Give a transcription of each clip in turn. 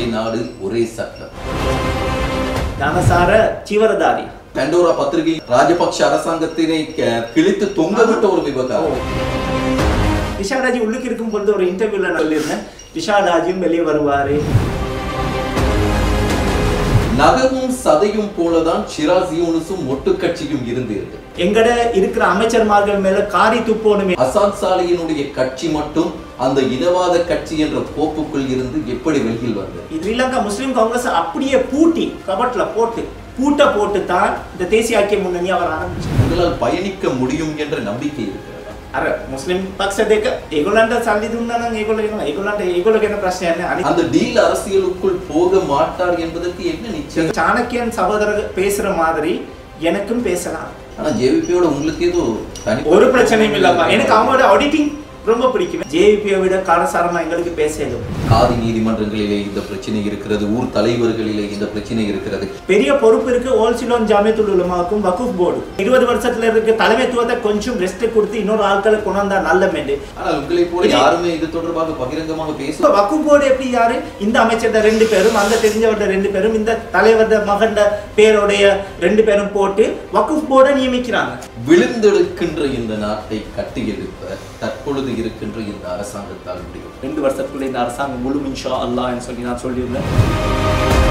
ஒரே நாடு ஒரே சட்டம் ஞானசார சீவரதாரி பண்டோரா பத்திரிகை ராஜபக்ஷ அரசாங்கத்தினை க- கிழித்து தொங்கவிட்ட ஒரு விவகாரம் விஷாலாஜி உள்ளுக்கு இருக்கும் பொழுது ஒரு இன்டர்வியூல நான் சொல்லியிருந்தேன் விஷாலாஜியும் வெளியே வருவாரு நகமும் சதையும் போலதான் ஷிராஸ் யூனுஸும் மொட்டு கட்சியும் இருந்தது எங்கட இருக்கிற அமைச்சர்மார்கள் மேல காரி துப்போனுமே அசாத் சாலியினுடைய கட்சி மட்டும் அந்த இனவாத கட்சி என்ற கோப்புக்குள் இருந்து எப்படி வெளியில் வந்தது இது ஸ்ரீலங்கா முஸ்லிம் காங்கிரஸ் அப்படியே பூட்டி கபட்ல போட்டு பூட்ட போட்டு தான் இந்த தேசிய ஐக்கிய முன்னணி அவர் ஆரம்பிச்சு உங்களால் பயணிக்க முடியும் என்ற நம்பிக்கை இருக்கிறதா අර මුස්ලිම් පක්ෂ දෙක ඒගොල්ලන්ට සල්ලි දුන්නා නම් ඒගොල්ලෝ එනවා ඒගොල්ලන්ට ඒගොල්ලෝ ගැන ප්‍රශ්නයක් නැහැ අනිත් அந்த டீல் அரசியலுக்குள் போக மாட்டார் என்பதற்கு என்ன நிச்சயம் சாணக்கியன் சகோதரர் பேசுற மாதிரி எனக்கும் பேசலாம் ஆனா ஜேவிபியோட உங்களுக்கு ஏதோ தனி ஒரு பிரச்சனையும் இல்லப்பா எனக்கு அவங்களோட ஆடிட்டிங் ரொம்ப பிடிக்கும் ஜேவிபியை விட காரசாரமா எங்களுக்கு பேச இயலும் காதி நீதிமன்றங்களிலே இந்த பிரச்சனை இருக்கிறது ஊர் தலைவர்களிலே இந்த பிரச்சனை இருக்கிறது பெரிய பொறுப்பு இருக்கு ஓல்சிலோன் ஜாமியத்துல் உலமாக்கும் வகுப் போர்டு இருபது வருஷத்துல இருக்க தலைமைத்துவத்தை கொஞ்சம் ரெஸ்ட் கொடுத்து இன்னொரு ஆட்களை கொண்டாந்தா நல்ல மேண்டு ஆனால் உங்களை போல யாருமே இது தொடர்பாக பகிரங்கமாக பேச இப்ப வகுப் போர்டு எப்படி யாரு இந்த அமைச்சர்ட ரெண்டு பேரும் அந்த தெரிஞ்சவர்ட ரெண்டு பேரும் இந்த தலைவர்ட மகன்ட பேருடைய ரெண்டு பேரும் போட்டு வகுப் போர்டை நியமிக்கிறாங்க விழுந்தெடுக்கின்ற இந்த நாட்டை கட்டியெழுப்ப தற்பொழுது இருக்கின்ற இந்த அரசாங்கத்தால் முடியும் ரெண்டு வருஷத்துக்குள்ள இந்த அரசாங்கம் முழு இன்ஷா அல்லாஹ்னு சொல்லி நான் சொல்லியிருந்தேன்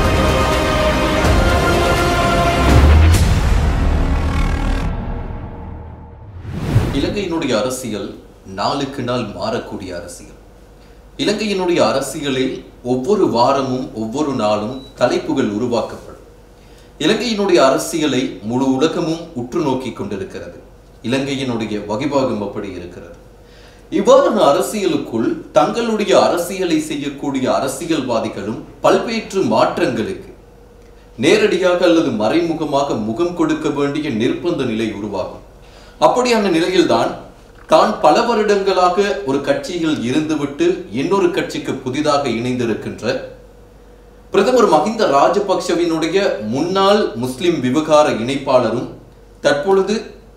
இலங்கையினுடைய அரசியல் நாளுக்கு நாள் மாறக்கூடிய அரசியல் இலங்கையினுடைய அரசியலில் ஒவ்வொரு வாரமும் ஒவ்வொரு நாளும் தலைப்புகள் உருவாக்கப்படும் இலங்கையினுடைய அரசியலை முழு உலகமும் உற்று நோக்கிக் கொண்டிருக்கிறது இலங்கையினுடைய வகிபாகம் அப்படி இருக்கிறது இவ்வாறான அரசியலுக்குள் தங்களுடைய அரசியலை செய்யக்கூடிய அரசியல்வாதிகளும் பல்வேற்று மாற்றங்களுக்கு நேரடியாக அல்லது மறைமுகமாக முகம் கொடுக்க வேண்டிய நிர்பந்த நிலை உருவாகும் அப்படியான நிலையில்தான் தான் பல வருடங்களாக ஒரு கட்சியில் இருந்துவிட்டு இன்னொரு கட்சிக்கு புதிதாக இணைந்திருக்கின்ற பிரதமர் மஹிந்த ராஜபக்ஷவினுடைய முன்னாள் முஸ்லிம் விவகார இணைப்பாளரும் தற்பொழுது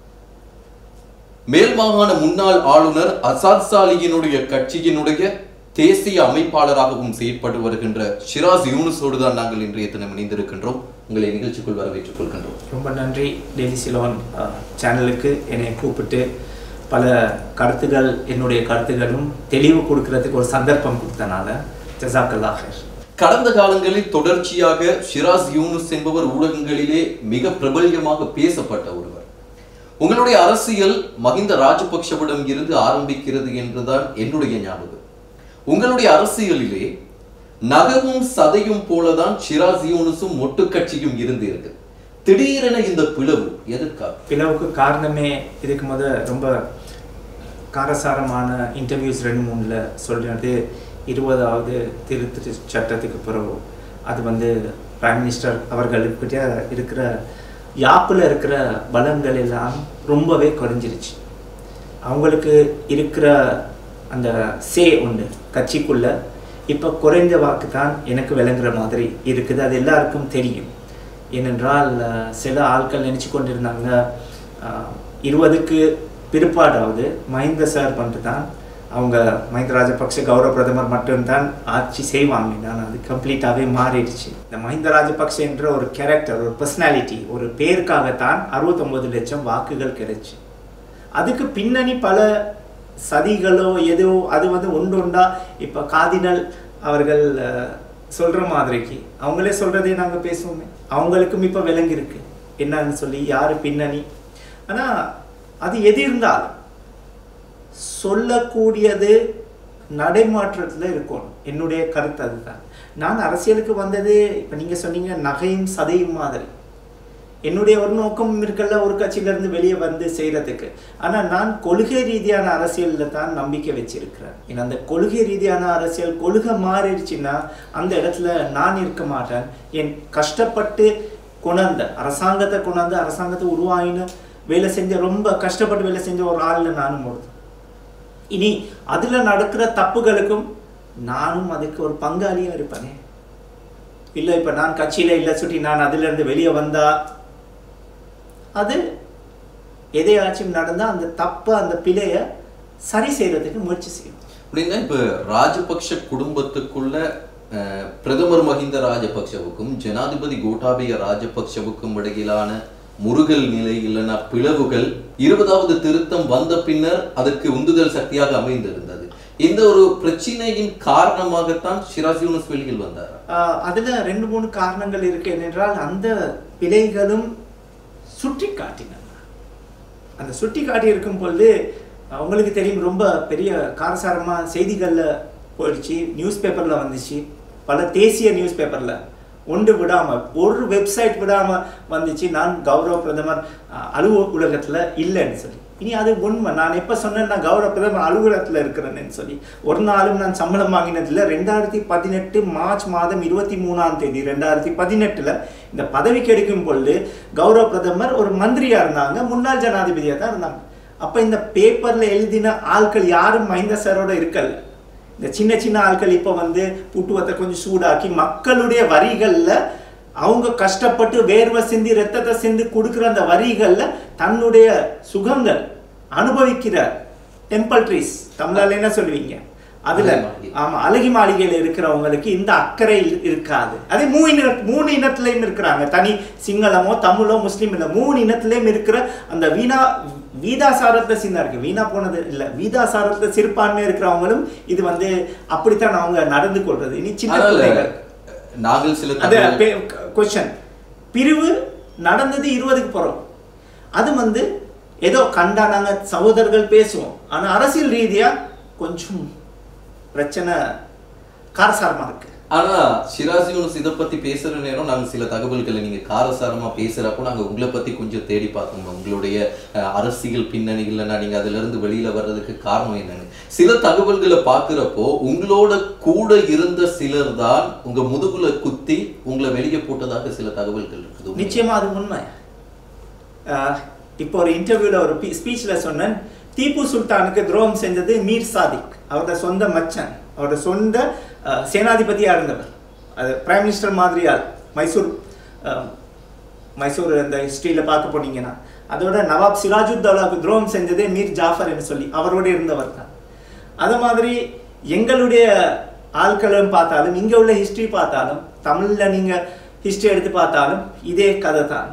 மேல் மாகாண முன்னாள் ஆளுநர் அசாத் சாலியினுடைய கட்சியினுடைய தேசிய அமைப்பாளராகவும் செயற்பட்டு வருகின்ற ஷிராஸ் யூனுஸோடு தான் நாங்கள் இன்றைய தினம் இணைந்திருக்கின்றோம் உங்களை நிகழ்ச்சிக்குள் வரவேற்றுக் கொள்கின்றோம் ரொம்ப நன்றி டெய்லி சிலோன் சேனலுக்கு என்னை கூப்பிட்டு பல கருத்துகள் என்னுடைய கருத்துகளும் தெளிவு கொடுக்கறதுக்கு ஒரு சந்தர்ப்பம் கொடுத்தனால ஜசாக்கல்லா ஹைர் கடந்த காலங்களில் தொடர்ச்சியாக ஷிராஸ் யூனுஸ் என்பவர் ஊடகங்களிலே மிக பிரபல்யமாக பேசப்பட்ட ஒருவர் உங்களுடைய அரசியல் மஹிந்த ராஜபக்ஷவிடம் இருந்து ஆரம்பிக்கிறது என்றுதான் என்னுடைய ஞாபகம் உங்களுடைய அரசியலிலே நகமும் சதையும் போலதான் ஷிராஸ் யூனுஸும் மொட்டு கட்சியும் இருந்து இருக்கு திடீரென இந்த பிளவு எதற்காக பிளவுக்கு காரணமே இதுக்கு முத ரொம்ப காரசாரமான இன்டர்வியூஸ் ரெண்டு மூணில் சொல்றது இருபதாவது திருத்த சட்டத்துக்கு பிறகு அது வந்து பிரைம் மினிஸ்டர் அவர்களுக்கிட்ட இருக்கிற யாப்பில் இருக்கிற பலங்கள் எல்லாம் ரொம்பவே குறைஞ்சிருச்சு அவங்களுக்கு இருக்கிற அந்த சே உண்டு கட்சிக்குள்ள இப்போ குறைந்த வாக்கு தான் எனக்கு விளங்குற மாதிரி இருக்குது அது எல்லாருக்கும் தெரியும் ஏனென்றால் அஹ், சில ஆட்கள் நினச்சி கொண்டிருந்தாங்க அஹ், இருபதுக்கு பிற்பாடாவது மஹிந்த சார் பண்ணிட்டு தான் அவங்க மஹிந்த ராஜபக்ஷ கௌரவ பிரதமர் மட்டும்தான் ஆட்சி செய்வாங்க நான் அது கம்ப்ளீட்டாகவே மாறிடுச்சு இந்த மஹிந்த ராஜபக்ஷ என்ற ஒரு கேரக்டர் ஒரு பர்சனாலிட்டி ஒரு பேருக்காகத்தான் அறுபத்தொம்பது லட்சம் வாக்குகள் கிடைச்சு அதுக்கு பின்னணி பல சதிகளோ ஏதோ அது வந்து உண்டு உண்டா இப்போ காதினல் அவர்கள் அஹ், சொல்ற மாதிரிக்கு அவங்களே சொல்றதே நாங்க பேசுவோமே அவங்களுக்கும் இப்போ விளங்கி இருக்கு என்னன்னு சொல்லி யாரு பின்னணி ஆனா அது எது இருந்தாலும் சொல்லக்கூடியது நடைமாற்றத்துல இருக்கணும் என்னுடைய கருத்து அதுதான் நான் அரசியலுக்கு வந்தது இப்போ நீங்க சொன்னீங்க நகையும் சதையும் மாதிரி என்னுடைய ஒரு நோக்கம் இருக்கல்ல ஒரு கட்சியில இருந்து வெளியே வந்து செய்யறதுக்கு ஆனா நான் கொள்கை ரீதியான அரசியல்ல தான் நம்பிக்கை வச்சிருக்கிறேன் ஏன்னா அந்த கொள்கை ரீதியான அரசியல் கொள்கை மாறிடுச்சுன்னா அந்த இடத்துல நான் இருக்க மாட்டேன் என் கஷ்டப்பட்டு கொணர்ந்த அரசாங்கத்தை கொண்டாந்து அரசாங்கத்தை உருவாயின வேலை செஞ்ச ரொம்ப கஷ்டப்பட்டு வேலை செஞ்ச ஒரு ஆள்ல நானும் ஒரு இனி அதுல நடக்கிற தப்புகளுக்கும் நானும் அதுக்கு ஒரு பங்காளியா இருப்பேனே இல்லை இப்போ நான் கட்சியில இல்லை சுட்டி நான் அதுல இருந்து வெளியே வந்தா அது எதையாச்சும் நடந்தா அந்த தப்பை அந்த பிழைய சரி செய்யறதுக்கு முயற்சி செய்யும் அப்படின்னா இப்ப ராஜபக்ஷ குடும்பத்துக்குள்ள அஹ், பிரதமர் மஹிந்த ராஜபக்ஷவுக்கும் ஜனாதிபதி கோட்டாபய ராஜபக்ஷவுக்கும் இடையிலான முருகல் நிலை இல்லைன்னா பிளவுகள் இருபதாவது திருத்தம் வந்த பின்னர் அதற்கு உந்துதல் சக்தியாக அமைந்திருந்தது இந்த ஒரு பிரச்சனையின் காரணமாகத்தான் ஷிராஸ் யூனுஸ் வெளியில் வந்தார் ஆஹ் அதுல ரெண்டு மூணு காரணங்கள் இருக்கு என்னென்றால் அந்த பிழைகளும் சுட்டி காட்டின அந்த சுட்டி காட்டி இருக்கும் பொழுது அஹ், உங்களுக்கு தெரியும் ரொம்ப பெரிய காரசாரமா செய்திகள்ல போயிடுச்சு நியூஸ் பேப்பர்ல வந்துச்சு பல தேசிய நியூஸ் பேப்பர்ல ஒன்று விடாம ஒரு வெப்சைட் விடாம வந்துச்சு நான் கௌரவ பிரதமர் அஹ், அலுவலகத்துல இல்லைன்னு சொல்லி இனி அது உண்மை நான் எப்ப சொன்னேன் நான் கௌரவ பிரதமர் அலுவலகத்துல இருக்கிறேன்னு சொல்லி ஒரு நாளும் நான் சம்பளம் வாங்கினதில்ல ரெண்டாயிரத்தி பதினெட்டு மார்ச் மாதம் இருபத்தி மூணாம் தேதி ரெண்டாயிரத்தி பதினெட்டுல இந்த பதவிக்கு எடுக்கும் பொழுது கௌரவ பிரதமர் ஒரு மந்திரியா இருந்தாங்க முன்னாள் ஜனாதிபதியா தான் இருந்தாங்க அப்ப இந்த பேப்பர்ல எழுதின ஆட்கள் யாரும் மஹிந்த சாரோட இருக்கல இந்த சின்ன சின்ன ஆட்கள் இப்போ வந்து புட்டுவத்தை கொஞ்சம் சூடாக்கி மக்களுடைய வரிகள்ல அவங்க கஷ்டப்பட்டு வேர்வை சிந்தி ரத்தத்தை சிந்தி கொடுக்குற அந்த வரிகள்ல தன்னுடைய சுகங்கள் அனுபவிக்கிற டெம்பிள் ட்ரீஸ் தமிழால என்ன சொல்லுவீங்க அதுல அழகி மாளிகை. ஆமா அழகி மாளிகையில இருக்கிறவங்களுக்கு இந்த அக்கறை இல்- இருக்காது அதே மூணு இன மூணு இனத்திலையும் இருக்கிறாங்க தனி சிங்களமோ தமிழோ முஸ்லீம் இல்ல மூணு இனத்திலையும் இருக்கிற அந்த வீணா வீதாசாரத்தை சின்ன இருக்கு வீணா போனது இல்ல வீதாசாரத்தை சிறுபான்மை இருக்கிறவங்களும் இது வந்து அப்படித்தான் அவங்க நடந்து கொள்றது இனி சின்ன அதனால பிள்ளைகள் நாங்கள் சில அது தகவல் கொஸ்டின் பிரிவு நடந்தது இருபதுக்கு போறோம் அது வந்து ஏதோ கண்டா நாங்க சகோதரர்கள் பேசுவோம் ஆனா அரசியல் ரீதியா கொஞ்சம் பிரச்சனை காரசாரமா இருக்கு ஆனா ஷிராஸ் யூனுஸ் இதை பத்தி பேசுற நேரம் நாங்க சில தகவல்களை நீங்க காரசாரமா பேசுறப்போ நாங்க உங்களை பத்தி கொஞ்சம் தேடி பார்த்தோம் உங்களுடைய அஹ், அரசியல் பின்னணிகள்னா நீங்க அதுல இருந்து வெளியில வர்றதுக்கு காரணம் என்னன்னு சில தகவல்களை பாக்குறப்போ உங்களோட கூட இருந்த சிலர் தான் உங்க முதுகுல குத்தி உங்களை வெளியே போட்டதாக சில தகவல்கள் இருக்குது நிச்சயமா அது உண்மை ஆஹ், இப்போ ஒரு இன்டர்வியூல ஒரு ஸ்பீச்ல சொன்னேன் தீப்பு சுல்தானுக்கு துரோகம் செஞ்சது மீர் சாதிக் அவரோட சொந்த மச்சன் அவரோட சொந்த ஆஹ், சேனாதிபதியா இருந்தவர் அது பிரைம் மினிஸ்டர் மாதிரியால் மைசூர் ஆஹ், மைசூர் இந்த ஹிஸ்டரியில் பார்க்க போனீங்கன்னா அதோட நவாப் சிராஜுத்தௌலாவுக்கு துரோகம் செஞ்சதே மீர் ஜாஃபர் என்று சொல்லி அவரோட இருந்தவர் தான் அது மாதிரி எங்களுடைய ஆட்களும் பார்த்தாலும் இங்க உள்ள ஹிஸ்டரி பார்த்தாலும் தமிழ்ல நீங்க ஹிஸ்டரி எடுத்து பார்த்தாலும் இதே கதை தான்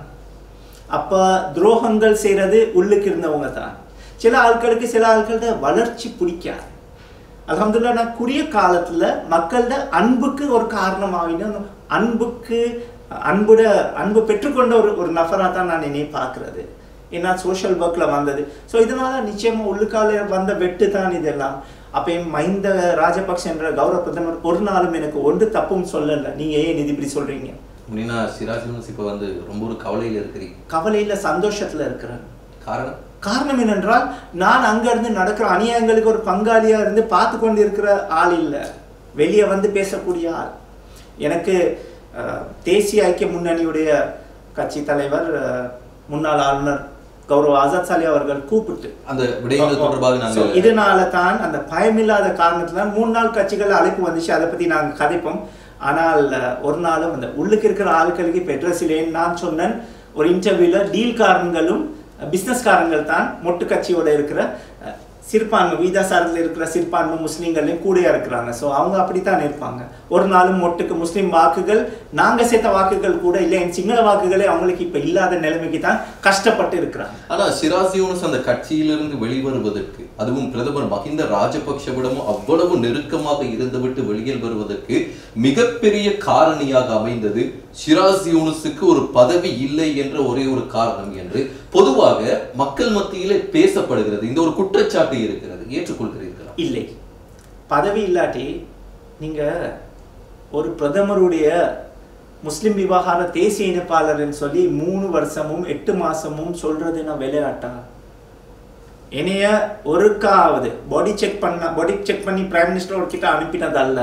அப்ப துரோகங்கள் செய்யறது உள்ளுக்கு இருந்தவங்க தான் சில ஆட்களுக்கு சில ஆட்களோட வளர்ச்சி பிடிக்காது அல்ஹம்துலில்லாஹ் நான் குறுகிய காலத்துல மக்களோட அன்புக்கு ஒரு காரணமாகின அன்புக்கு அன்புட அன்பு பெற்றுக்கொண்ட ஒரு ஒரு நபரா தான் நான் என்னைய பார்க்கிறது ஏன்னா சோஷியல் ஒர்க்ல வந்தது ஸோ இதனால நிச்சயமா உள்ளுக்கால வந்த வெட்டு தான் இதெல்லாம் அப்பயும் மஹிந்த ராஜபக்ஷ என்ற கௌரவ பிரதமர் ஒரு நாளும் எனக்கு ஒன்று தப்பும் சொல்லல நீங்க ஏன் இது இப்படி சொல்றீங்க அப்படின்னா ஷிராஸ் யூனுஸ் இப்ப வந்து ரொம்ப ஒரு கவலையில இருக்கிறீங்க கவலையில சந்தோஷத்துல இருக்கிறேன் காரணம் காரணம் என்னென்றால் நான் அங்க இருந்து நடக்கிற அநியாயங்களுக்கு ஒரு பங்காளியா இருந்து பார்த்து கொண்டு இருக்கிற ஆள் இல்ல வெளியே வந்து பேசக்கூடிய ஆள் எனக்கு அஹ், தேசிய ஐக்கிய முன்னணியுடைய கட்சி தலைவர் அஹ், முன்னாள் ஆளுநர் கௌரவ ஆசாத் சாலி அவர்கள் கூப்பிட்டு அந்த விடயங்கள் தொடர்பாக So, நாங்கள் இதனால தான் அந்த பயமில்லாத காரணத்துல மூணு நாள் கட்சிகள் அழைப்பு வந்துச்சு அதை பத்தி நாங்க கதைப்போம் ஆனால் அஹ், ஒரு நாளும் அந்த உள்ளுக்கு இருக்கிற ஆட்களுக்கு இப்ப address இல்லைன்னு நான் சொன்னேன் ஒரு இன்டர்வியூல டீல்காரங்களும் பிஸ்னஸ்காரங்கள் தான் மொட்டு கட்சியோட இருக்கிற அஹ், சிறுபான்மை வீதாசாரத்தில் இருக்கிற சிறுபான்மை முஸ்லீம்களையும் கூடயா இருக்கிறாங்க ஸோ அவங்க அப்படித்தான் இருப்பாங்க ஒரு நாளும் மொட்டுக்கு முஸ்லீம் வாக்குகள் நாங்க சேர்த்த வாக்குகள் கூட இல்லை என் சிங்கள வாக்குகளே அவங்களுக்கு இப்ப இல்லாத நிலைமைக்கு தான் கஷ்டப்பட்டு இருக்கிறாங்க ஆனா சிராஸ் யூனுஸ் அந்த கட்சியிலிருந்து வெளிவருவதற்கு அதுவும் பிரதமர் மஹிந்த ராஜபக்ஷவிடமும் அவ்வளவு நெருக்கமாக இருந்துவிட்டு வெளியில் வருவதற்கு மிகப்பெரிய காரணியாக அமைந்தது ஷிராஸ் யூனுஸுக்கு ஒரு பதவி இல்லை என்ற ஒரே ஒரு காரணம் என்று பொதுவாக மக்கள் மத்தியிலே பேசப்படுகிறது இந்த ஒரு குற்றச்சாட்டு இருக்கிறது ஏற்றுக்கொள்கிறீர்களா இல்லை பதவி இல்லாட்டி நீங்க ஒரு பிரதமருடைய முஸ்லிம் விவகார தேசிய இணைப்பாளர்னு சொல்லி மூணு வருஷமும் எட்டு மாசமும் சொல்றது நான் விளையாட்டா என்னைய ஒருக்காவது பாடி செக் பண்ண பாடி செக் பண்ணி பிரைம் மினிஸ்டர் கிட்ட அனுப்பினது அல்ல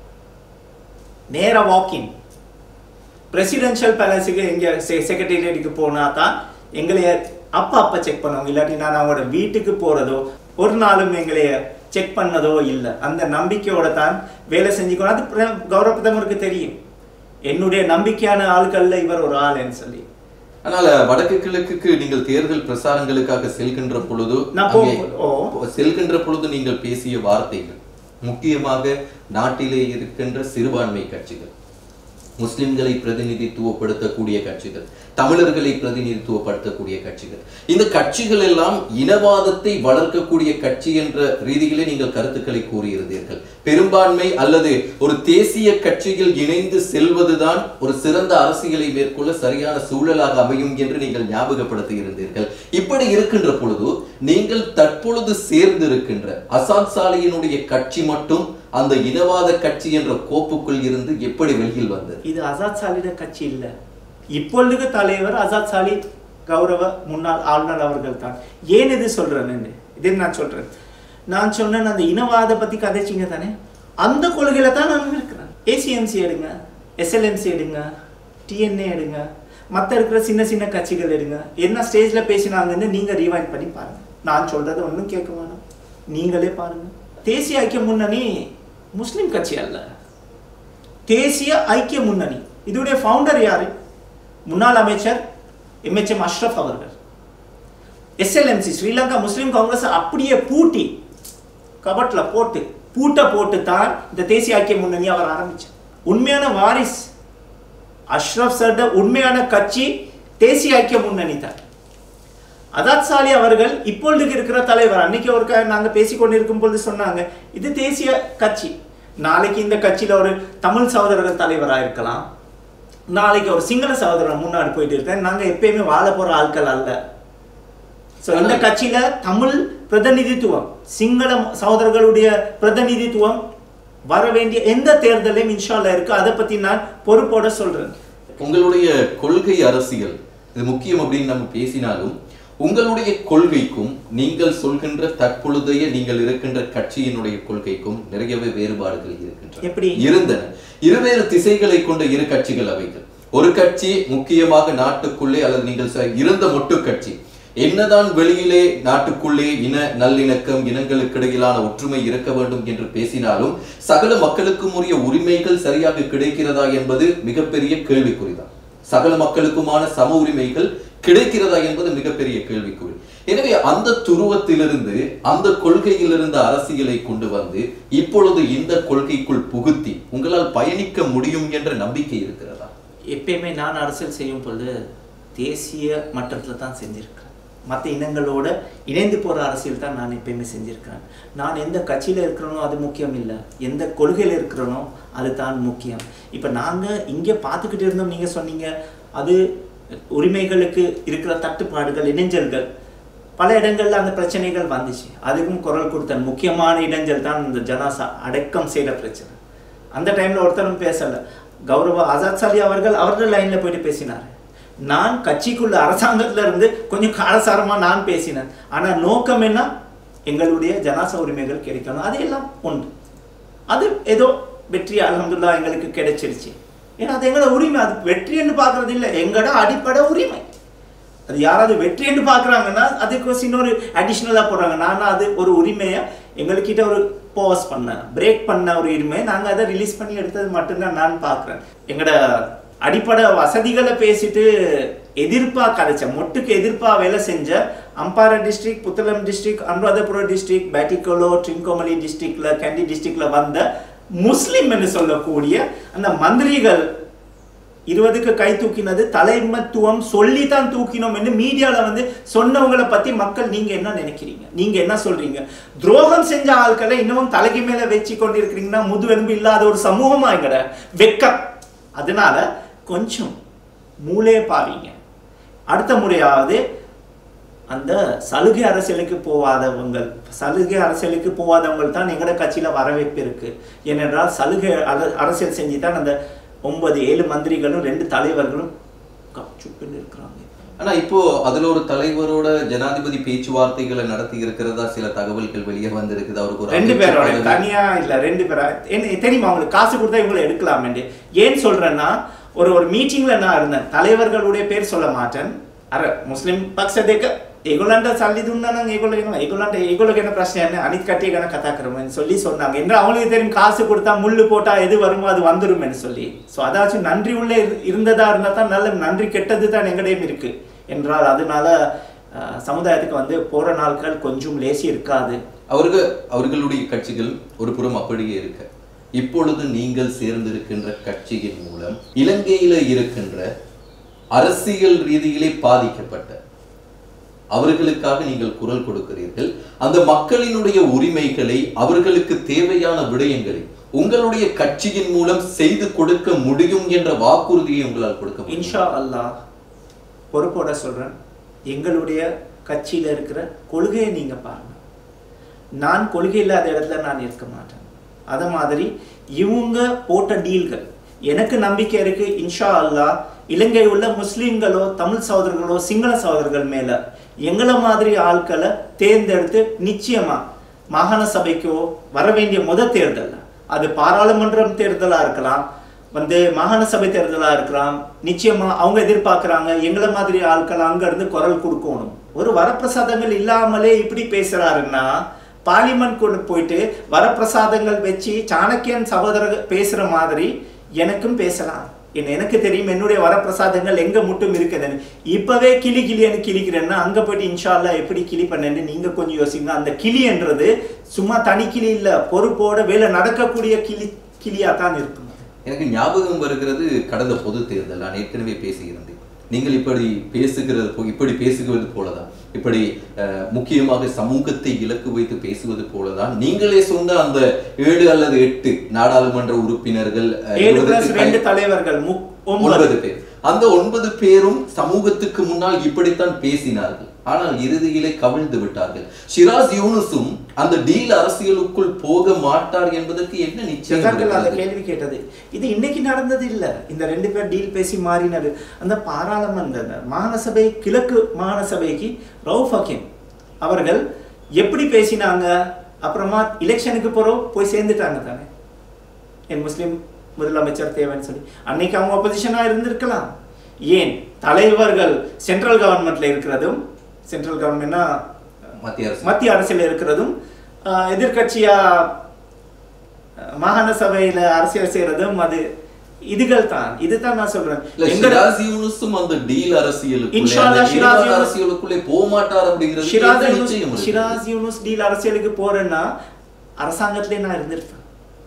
நேரா வாக்கிங் பிரசிடென்ஷியல் பேலஸுக்கு எங்க செக்ரட்டேரியட்டுக்கு போனா தான் எங்களைய அப்ப அப்ப செக் பண்ணுவாங்க இல்லாட்டி நான் அவங்களோட வீட்டுக்கு போறதோ ஒரு நாளும் எங்களைய செக் பண்ணதோ இல்லை அந்த நம்பிக்கையோட தான் வேலை செஞ்சுக்கணும் அது பிர- கௌரவ பிரதமருக்கு தெரியும் என்னுடைய நம்பிக்கையான ஆட்கள்ல இவர் ஒரு ஆள்னு சொல்லி ஆனால் வடக்கு கிழக்குக்கு நீங்கள் தேர்தல் பிரசாரங்களுக்காக செல்கின்ற பொழுது நான் அங்கே போ- ஓ. செல்கின்ற பொழுது நீங்கள் பேசிய வார்த்தைகள் முக்கியமாக நாட்டிலே இருக்கின்ற சிறுபான்மை கட்சிகள் முஸ்லிம்களை பிரதிநிதித்துவப்படுத்தக்கூடிய கட்சிகள் தமிழர்களை பிரதிநிதித்துவப்படுத்தக்கூடிய கட்சிகள் இந்த கட்சிகள் எல்லாம் இனவாதத்தை வளர்க்கக்கூடிய கட்சி என்ற ரீதியிலே நீங்கள் கருத்துக்களை கூறியிருந்தீர்கள் பெரும்பான்மை அல்லது ஒரு தேசிய கட்சியில் இணைந்து செல்வதுதான் ஒரு சிறந்த அரசியலை மேற்கொள்ள சரியான சூழலாக அமையும் என்று நீங்கள் ஞாபகப்படுத்தி இருந்தீர்கள் இப்படி இருக்கின்ற பொழுது நீங்கள் தற்பொழுது சேர்ந்திருக்கின்ற அசாத் சாலியினுடைய கட்சி மட்டும் அந்த இனவாத கட்சி என்ற கோப்புக்குள் இருந்து எப்படி வெளியில் வந்தது இது ஆசாத் சாலிட கட்சி இல்ல இப்பொழுது தலைவர் ஆசாத் சாலி கௌரவ முன்னாள் ஆளுநர் அவர்கள் தான் ஏன் இது சொல்றேன்னு இது நான் சொல்றேன் நான் சொன்னேன் அந்த இனவாத பத்தி கதைச்சிங்க தானே அந்த கொள்கையில தான் நான் இருக்கிறேன் ஏசிஎம்சி எடுங்க எஸ்எல்எம்சி எடுங்க டிஎன்ஏ எடுங்க மற்ற இருக்கிற சின்ன சின்ன கட்சிகள் எடுங்க என்ன ஸ்டேஜ்ல பேசினாங்கன்னு நீங்க ரீவைண்ட் பண்ணி பாருங்க நான் சொல்றதை ஒன்றும் கேட்க வேணாம் நீங்களே பாருங்க தேசிய ஐக்கிய முன்னணி முஸ்லிம் கட்சி அல்ல தேசிய ஐக்கிய முன்னணி இதோடைய ஃபவுண்டர் யாரு முன்னாள் அமைச்சர் எம்எச்எம் அஷ்ரஃப் அவர்கள் எஸ்எல்எம்சி ஸ்ரீலங்கா முஸ்லிம் காங்கிரஸ் அப்படியே பூட்டி கபட்ல போட்டு பூட்டை போட்டு தான் இந்த தேசிய ஐக்கிய முன்னணி அவர் ஆரம்பிச்சார் உண்மையான வாரிஸ் அஷ்ரஃப் சர்ட உண்மையான கட்சி தேசிய ஐக்கிய முன்னணி தான் அதாத் சாலி அவர்கள் இப்பொழுது இருக்கிற தலைவர் அன்னைக்கு ஒரு க- நாங்க பேசிக்கொண்டிருக்கும் பொழுது சொன்னாங்க இது தேசிய கட்சி நாளைக்கு இந்த கட்சியில ஒரு தமிழ் சகோதரர்கள் தலைவரா இருக்கலாம் நாளைக்கு ஒரு சிங்கள சகோதரர் முன்னாடி போயிட்டு இருக்கேன் நாங்க எப்பயுமே வாழ போற ஆட்கள் அல்ல சோ இந்த கட்சியில தமிழ் பிரதிநிதித்துவம் சிங்கள சகோதரர்களுடைய பிரதிநிதித்துவம் வர வேண்டிய எந்த தேர்தலையும் இன்ஷால்ல இருக்கு அதை பத்தி நான் பொறுப்போட சொல்றேன் உங்களுடைய கொள்கை அரசியல் இது முக்கியம் அப்படின்னு நம்ம பேசினாலும் உங்களுடைய கொள்கைக்கும் நீங்கள் சொல்கின்ற தற்பொழுதைய நீங்கள் இருக்கின்ற கட்சியினுடைய கொள்கைக்கும் நிறையவே வேறுபாடுகள் இருக்கின்றன எப்படி? இருந்தன இருவேறு திசைகளை கொண்ட இரு கட்சிகள் அவைகள் ஒரு கட்சி முக்கியமாக நாட்டுக்குள்ளே அல்லது நீங்கள் சொ- இருந்த மொட்டு கட்சி என்னதான் வெளியிலே நாட்டுக்குள்ளே இன நல்லிணக்கம் இனங்களுக்கு இடையிலான ஒற்றுமை இருக்க வேண்டும் என்று பேசினாலும் சகல மக்களுக்கும் உரிய உரிமைகள் சரியாக கிடைக்கிறதா என்பது மிகப்பெரிய கேள்விக்குறிதான் சகல மக்களுக்குமான சம உரிமைகள் கிடைக்கிறதா என்பது மிகப்பெரிய கேள்விக்குறி எனவே அந்த துருவத்திலிருந்து அந்த கொள்கையிலிருந்து அரசியலை கொண்டு வந்து இப்பொழுது இந்த கொள்கைக்குள் புகுத்தி உங்களால் பயணிக்க முடியும் என்ற நம்பிக்கை இருக்கிறதா எப்பயுமே நான் அரசியல் செய்யும் பொழுது தேசிய மட்டத்தில் தான் செஞ்சிருக்கிறேன் மற்ற இனங்களோட இணைந்து போகிற அரசியல் தான் நான் எப்பயுமே செஞ்சிருக்கிறேன் நான் எந்த கட்சியில் இருக்கிறனோ அது முக்கியம் இல்லை எந்த கொள்கையில் இருக்கிறனோ அது தான் முக்கியம் இப்போ நாங்கள் இங்கே பார்த்துக்கிட்டு இருந்தோம் நீங்கள் சொன்னீங்க அது உரிமைகளுக்கு இருக்கிற தட்டுப்பாடுகள் இணைஞ்சல்கள் பல இடங்கள்ல அந்த பிரச்சனைகள் வந்துச்சு அதுக்கும் குரல் கொடுத்தேன் முக்கியமான இடைஞ்சல் தான் இந்த ஜனாசா அடக்கம் செய்த பிரச்சனை அந்த டைம்ல ஒருத்தரும் பேசல கௌரவ ஆசாத் சாலி அவர்கள் அவர்கள் லைன்ல போயிட்டு பேசினார் நான் கட்சிக்குள்ள அரசாங்கத்துல இருந்து கொஞ்சம் காரசாரமா நான் பேசினேன் ஆனா நோக்கம் என்ன எங்களுடைய ஜனாசா உரிமைகள் கிடைக்கணும் அது எல்லாம் உண்டு அது ஏதோ வெற்றி அல்ஹம்துலில்லாஹ் எங்களுக்கு கிடைச்சிருச்சு ஏன்னா அது எங்களோட உரிமை அது வெற்றின்னு பார்க்கறது இல்லை எங்களோட அடிப்படை உரிமை அது யாராவது வெற்றின்னு பார்க்குறாங்கன்னா அதுக்கு இன்னொரு அடிஷ்னலாக போடுறாங்க நான் அது ஒரு உரிமையை எங்கள்கிட்ட ஒரு பாஸ் பண்ண பிரேக் பண்ண ஒரு உரிமையை நாங்கள் அதை ரிலீஸ் பண்ணி எடுத்தது மட்டும்தான் நான் பார்க்குறேன் எங்களோட அடிப்படை வசதிகளை பேசிட்டு எதிர்ப்பா கதைச்ச மொட்டுக்கு எதிர்ப்பா வேலை செஞ்ச Ampara district Puttalam district Anuradhapura district Batticaloa Trincomalee டிஸ்ட்ரிக்ட்ல கேண்டி டிஸ்ட்ரிக்ட்ல வந்த முஸ்லிம் என்று சொல்லக்கூடிய அந்த மந்திரிகள் இருபதுக்கு கை தூக்கினது தலைமத்துவம் சொல்லி தான் தூக்கினோம் என்று மீடியால வந்து சொன்னவங்களை பத்தி மக்கள் நீங்க என்ன நினைக்கிறீங்க நீங்க என்ன சொல்றீங்க துரோகம் செஞ்ச ஆட்களை இன்னமும் தலைக்கு மேல வச்சு கொண்டிருக்கிறீங்கன்னா முதுவெலும்பு இல்லாத ஒரு சமூகமா எங்கட வெக்கம் அதனால கொஞ்சம் மூளையை பாவீங்க அடுத்த முறையாவது அந்த சலுகை அரசியலுக்கு போகாதவங்க சலுகை அரசியலுக்கு போகாதவங்க தான் எங்கட கட்சியில வரவேற்பு இருக்கு ஏனென்றால் சலுகை அர- அரசியல் செஞ்சு தான் அந்த ஒன்பது ஏழு மந்திரிகளும் ரெண்டு தலைவர்களும் கப்சுப்புன்னு இருக்கிறாங்க ஆனா இப்போ அதுல ஒரு தலைவரோட ஜனாதிபதி பேச்சுவார்த்தைகளை நடத்தி இருக்கிறதா சில தகவல்கள் வெளியே வந்திருக்குது அவருக்கு ஒரு ரெண்டு அமைச்சர் பேரோட பதவி- தனியா இல்ல ரெண்டு பேரா என்ன தெரியுமா அவங்களுக்கு காசு கொடுத்தா இவங்களை எடுக்கலாமே ஏன் சொல்றேன்னா ஒரு ஒரு மீட்டிங்ல நான் இருந்தேன் தலைவர்களுடைய பேர் சொல்ல மாட்டேன் අර මුස්ලිම් පක්ෂ දෙක ඒගොල්ලන්ට සල්ලි දුන්නා නම් ඒගොල්ලෝ එනවා ඒගොල්ලන්ට ඒගොල්ලෝ ගැන ප්‍රශ්නයක් නැහැ අනිත් කට්ටිය ගැන කතා කරමුன்னு சொல்லி சொன்னாங்க என்று அவங்களுக்கு தெரியும் காசு கொடுத்தா முள்ளு போட்டா எது வருமோ அது வந்துரும்னு சொல்லி ஸோ அதாச்சும் நன்றி உள்ள இரு- இருந்ததா இருந்தா தான் நல்ல நன்றி கெட்டது தான் எங்கடையும் இருக்கு என்றால் அதனால அஹ், சமுதாயத்துக்கு வந்து போற நாட்கள் கொஞ்சம் லேசி இருக்காது அவர்கள் அவர்களுடைய கட்சிகள் ஒரு புறம் அப்படியே இருக்க இப்பொழுது நீங்கள் சேர்ந்திருக்கின்ற கட்சியின் மூலம் இலங்கையில இருக்கின்ற அரசியல் ரீதியிலே பாதிக்கப்பட்ட அவர்களுக்காக நீங்கள் குரல் கொடுக்கிறீர்கள் அந்த மக்களினுடைய உரிமைகளை அவர்களுக்கு தேவையான விடயங்களை உங்களுடைய கட்சியின் மூலம் செய்து கொடுக்க முடியும் என்ற வாக்குறுதியை உங்களால் கொடுக்க முடியும் இன்ஷா அல்லாஹ் பொறுப்போட சொல்றேன் எங்களுடைய கட்சியில இருக்கிற கொள்கையை நீங்க பாருங்க நான் கொள்கை இல்லாத இடத்துல நான் இருக்க மாட்டேன் அத மாதிரி இவங்க போட்ட டீல்கள் எனக்கு நம்பிக்கை இருக்கு இன்ஷா அல்லாஹ் இலங்கை உள்ள முஸ்லிம்களோ தமிழ் சகோதரர்களோ சிங்கள சகோதரர்கள் மேல எங்களை மாதிரி ஆட்களை தேர்ந்தெடுத்து நிச்சயமா மாகாண சபைக்கோ வர வேண்டிய முத தேர்தல் அது பாராளுமன்றம் தேர்தலா இருக்கலாம் வந்து மாகாண சபை தேர்தலா இருக்கலாம் நிச்சயமா அவங்க எதிர்பார்க்கறாங்க எங்களை மாதிரி ஆட்கள் அங்க இருந்து குரல் கொடுக்கணும் ஒரு வரப்பிரசாதங்கள் இல்லாமலே இப்படி பேசுறாருன்னா பார்லிமெண்ட் கொண்டு போயிட்டு வரப்பிரசாதங்கள் வச்சு சாணக்கியன் சகோதரர் பேசுற மாதிரி எனக்கும் பேசலாம் என்ன எனக்கு தெரியும் என்னுடைய வரப்பிரசாதங்கள் எங்க மட்டும் இருக்குதுன்னு இப்பவே கிளி கிளின்னு கிளிக்கிறேன்னா அங்க போயிட்டு இன்ஷா அல்லாஹ் எப்படி கிளி பண்ணேன்னு நீங்க கொஞ்சம் யோசிங்க அந்த கிளின்றது சும்மா தனி கிளி இல்ல பொறுப்போட வேலை நடக்கக்கூடிய கிளி கிளியா தான் இருக்கும் எனக்கு ஞாபகம் வருகிறது கடந்த பொது தேர்தல் நான் ஏற்கனவே பேசியிருந்தேன் நீங்கள் இப்படி பேசுகிறது போ- இப்படி பேசுகிறது போலதான் இப்படி அஹ், முக்கியமாக சமூகத்தை இலக்கு வைத்து பேசுவது போலதான் நீங்களே சொன்ன அந்த ஏழு அல்லது எட்டு நாடாளுமன்ற உறுப்பினர்கள் அஹ், ஏழு பிளஸ் இருபதுக்கு ரெண்டு தலைவர்கள் மு- ஒன்பது ஒன்பது பேர் அந்த ஒன்பது பேரும் சமூகத்துக்கு முன்னால் இப்படித்தான் பேசினார்கள் ஆனால் இறுதியிலே கவிழ்ந்து விட்டார்கள் ஷிராஸ் யூனுஸும் அந்த டீல் அரசியலுக்குள் போக மாட்டார் என்பதற்கு என்ன நிச்சயம் ஜசாக்கள் அந்த இருக்கிறது? கேள்வி கேட்டது இது இன்னைக்கு நடந்தது இல்ல இந்த ரெண்டு பேர் டீல் பேசி மாறினாரு அந்த பாராளுமன்ற அந்த மாகாண சபை கிழக்கு மாகாண சபைக்கு ரவுஃப் ஹக்கீம் அவர்கள் எப்படி பேசினாங்க அப்புறமா எலெக்ஷனுக்கு போறோம் போய் சேர்ந்துட்டாங்க தானே என் முஸ்லிம் முதலமைச்சர் தேவைன்னு சொல்லி அன்னைக்கு அவங்க ஒப்போசிஷனா இருந்திருக்கலாம் ஏன் தலைவர்கள் சென்ட்ரல் கவர்மெண்ட்ல இருக்கிறதும் சென்ட்ரல் கவர்மெண்ட்னா மத்திய அரசு மத்திய அரசியல் இருக்கிறதும் ஆஹ், எதிர்க்கட்சியா ஆஹ், மாகாண சபையில அரசியல் செய்யறதும் அது இதுகள் தான் இதுதான் நான் சொல்றேன் இல்ல எங்க ஷிராஸ் யூனுஸும் அந்த டீல் அரசியலுக்குள்ளே இன்ஷா அந்த அல்லாஹ் ஷிராஸ் நிர்வாக யூனுஸ் அரசியலுக்குள்ளே போக மாட்டார் அப்படிங்கிறது ஷிராஸ் என்ன யூனுஸ் நிச்சயம் இருக்கு? ஷிராஸ் யூனுஸ் டீல் அரசியலுக்கு போறேன்னா அரசாங்கத்திலே நான் இருந்திருப்பேன்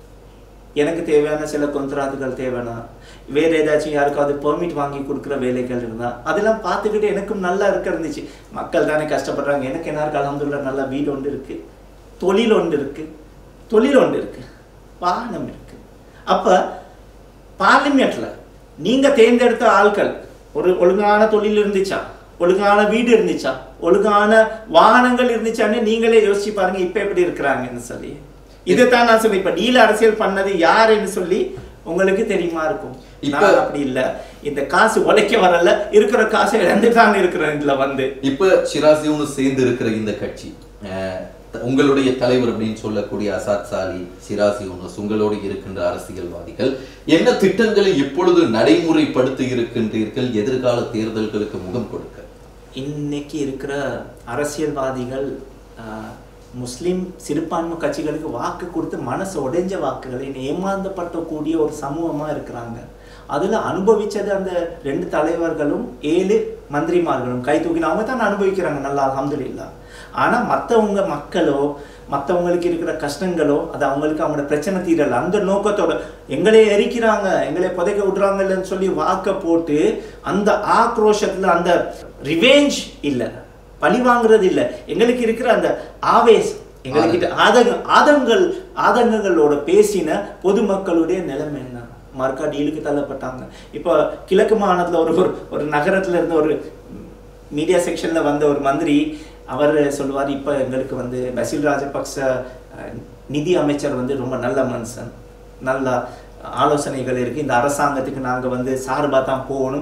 எனக்கு தேவையான சில கொந்தராதுகள் தேவைன்னா வேற ஏதாச்சும் யாருக்காவது பெர்மிட் வாங்கி கொடுக்குற வேலைகள் இருந்தா அதெல்லாம் பார்த்துக்கிட்டு எனக்கும் நல்லா இருக்க இருந்துச்சு மக்கள் தானே கஷ்டப்படுறாங்க எனக்கு எல்லாருக்கும் அலமதுல்லா நல்ல வீடு ஒன்று இருக்கு தொழில் ஒன்று இருக்கு தொழில் ஒன்று இருக்கு வாகனம் இருக்கு அப்ப பார்லிமெண்ட்ல நீங்க தேர்ந்தெடுத்த ஆட்கள் ஒரு ஒழுங்கான தொழில் இருந்துச்சா ஒழுங்கான வீடு இருந்துச்சா ஒழுங்கான வாகனங்கள் இருந்துச்சான்னு நீங்களே யோசிச்சு பாருங்க இப்ப எப்படி இருக்கிறாங்கன்னு சொல்லி இதைத்தான் நான் சொல்றேன் இப்ப டீல் அரசியல் பண்ணது யாருன்னு சொல்லி உங்களுக்கு தெரியுமா இருக்கும் இப்ப- இப்ப அப்படி இல்ல இந்த காசு உழைக்க வரல இருக்கிற காசை இழந்து தான் இருக்கிறேன் இதுல வந்து இப்ப ஷிராஸ் யூனுஸ் சேர்ந்து இருக்கிற இந்த கட்சி அஹ், த- உங்களுடைய தலைவர் அப்படின்னு சொல்லக்கூடிய அசாத் சாலி ஷிராஸ் யூனுஸ் உங்களோடு இருக்கின்ற அரசியல்வாதிகள் என்ன திட்டங்களை இப்பொழுது நடைமுறைப்படுத்தி இருக்கின்றீர்கள் எதிர்கால தேர்தல்களுக்கு முகம் கொடுக்க இன்னைக்கு இருக்கிற அரசியல்வாதிகள் ஆஹ், முஸ்லிம் சிறுபான்மை கட்சிகளுக்கு வாக்கு கொடுத்து மனசு உடைஞ்ச வாக்குகளை ஏமாந்தப்பட்டக்கூடிய ஒரு சமூகமா இருக்கிறாங்க அதுல அனுபவிச்சது அந்த ரெண்டு தலைவர்களும் ஏழு மந்திரிமார்களும் கை தூக்கின அவங்க தான் அனுபவிக்கிறாங்க நல்லா அல்ஹம்துலில்லாஹ் ஆனா மத்தவங்க மக்களோ மத்தவங்களுக்கு இருக்கிற கஷ்டங்களோ அது அவங்களுக்கு அவங்களோட பிரச்சனை தீரல அந்த நோக்கத்தோட எங்களே எரிக்கிறாங்க எங்களை புதைக்க விடுறாங்கன்னு சொல்லி வாக்க போட்டு அந்த ஆக்ரோஷத்துல அந்த ரிவெஞ்ச் இல்ல பழி வாங்குறது இல்ல எங்களுக்கு இருக்கிற அந்த ஆவேசம் எங்களுக்கு ஆதங்க ஆதங்கள் ஆதங்கங்களோட பேசின பொதுமக்களுடைய நிலைமை என்ன மறுக்கா டீலுக்கு தள்ளப்பட்டாங்க இப்போ கிழக்கு மாகாணத்துல ஒரு ஒரு ஒரு நகரத்துல இருந்த ஒரு மீடியா செக்ஷன்ல வந்த ஒரு மந்திரி அவர் சொல்லுவார் இப்போ எங்களுக்கு வந்து பசில் ராஜபக்ச அஹ், நிதி அமைச்சர் வந்து ரொம்ப நல்ல மனுஷன் நல்ல ஆலோசனைகள் இருக்கு இந்த அரசாங்கத்துக்கு நாங்க வந்து சார்பா தான் போகணும்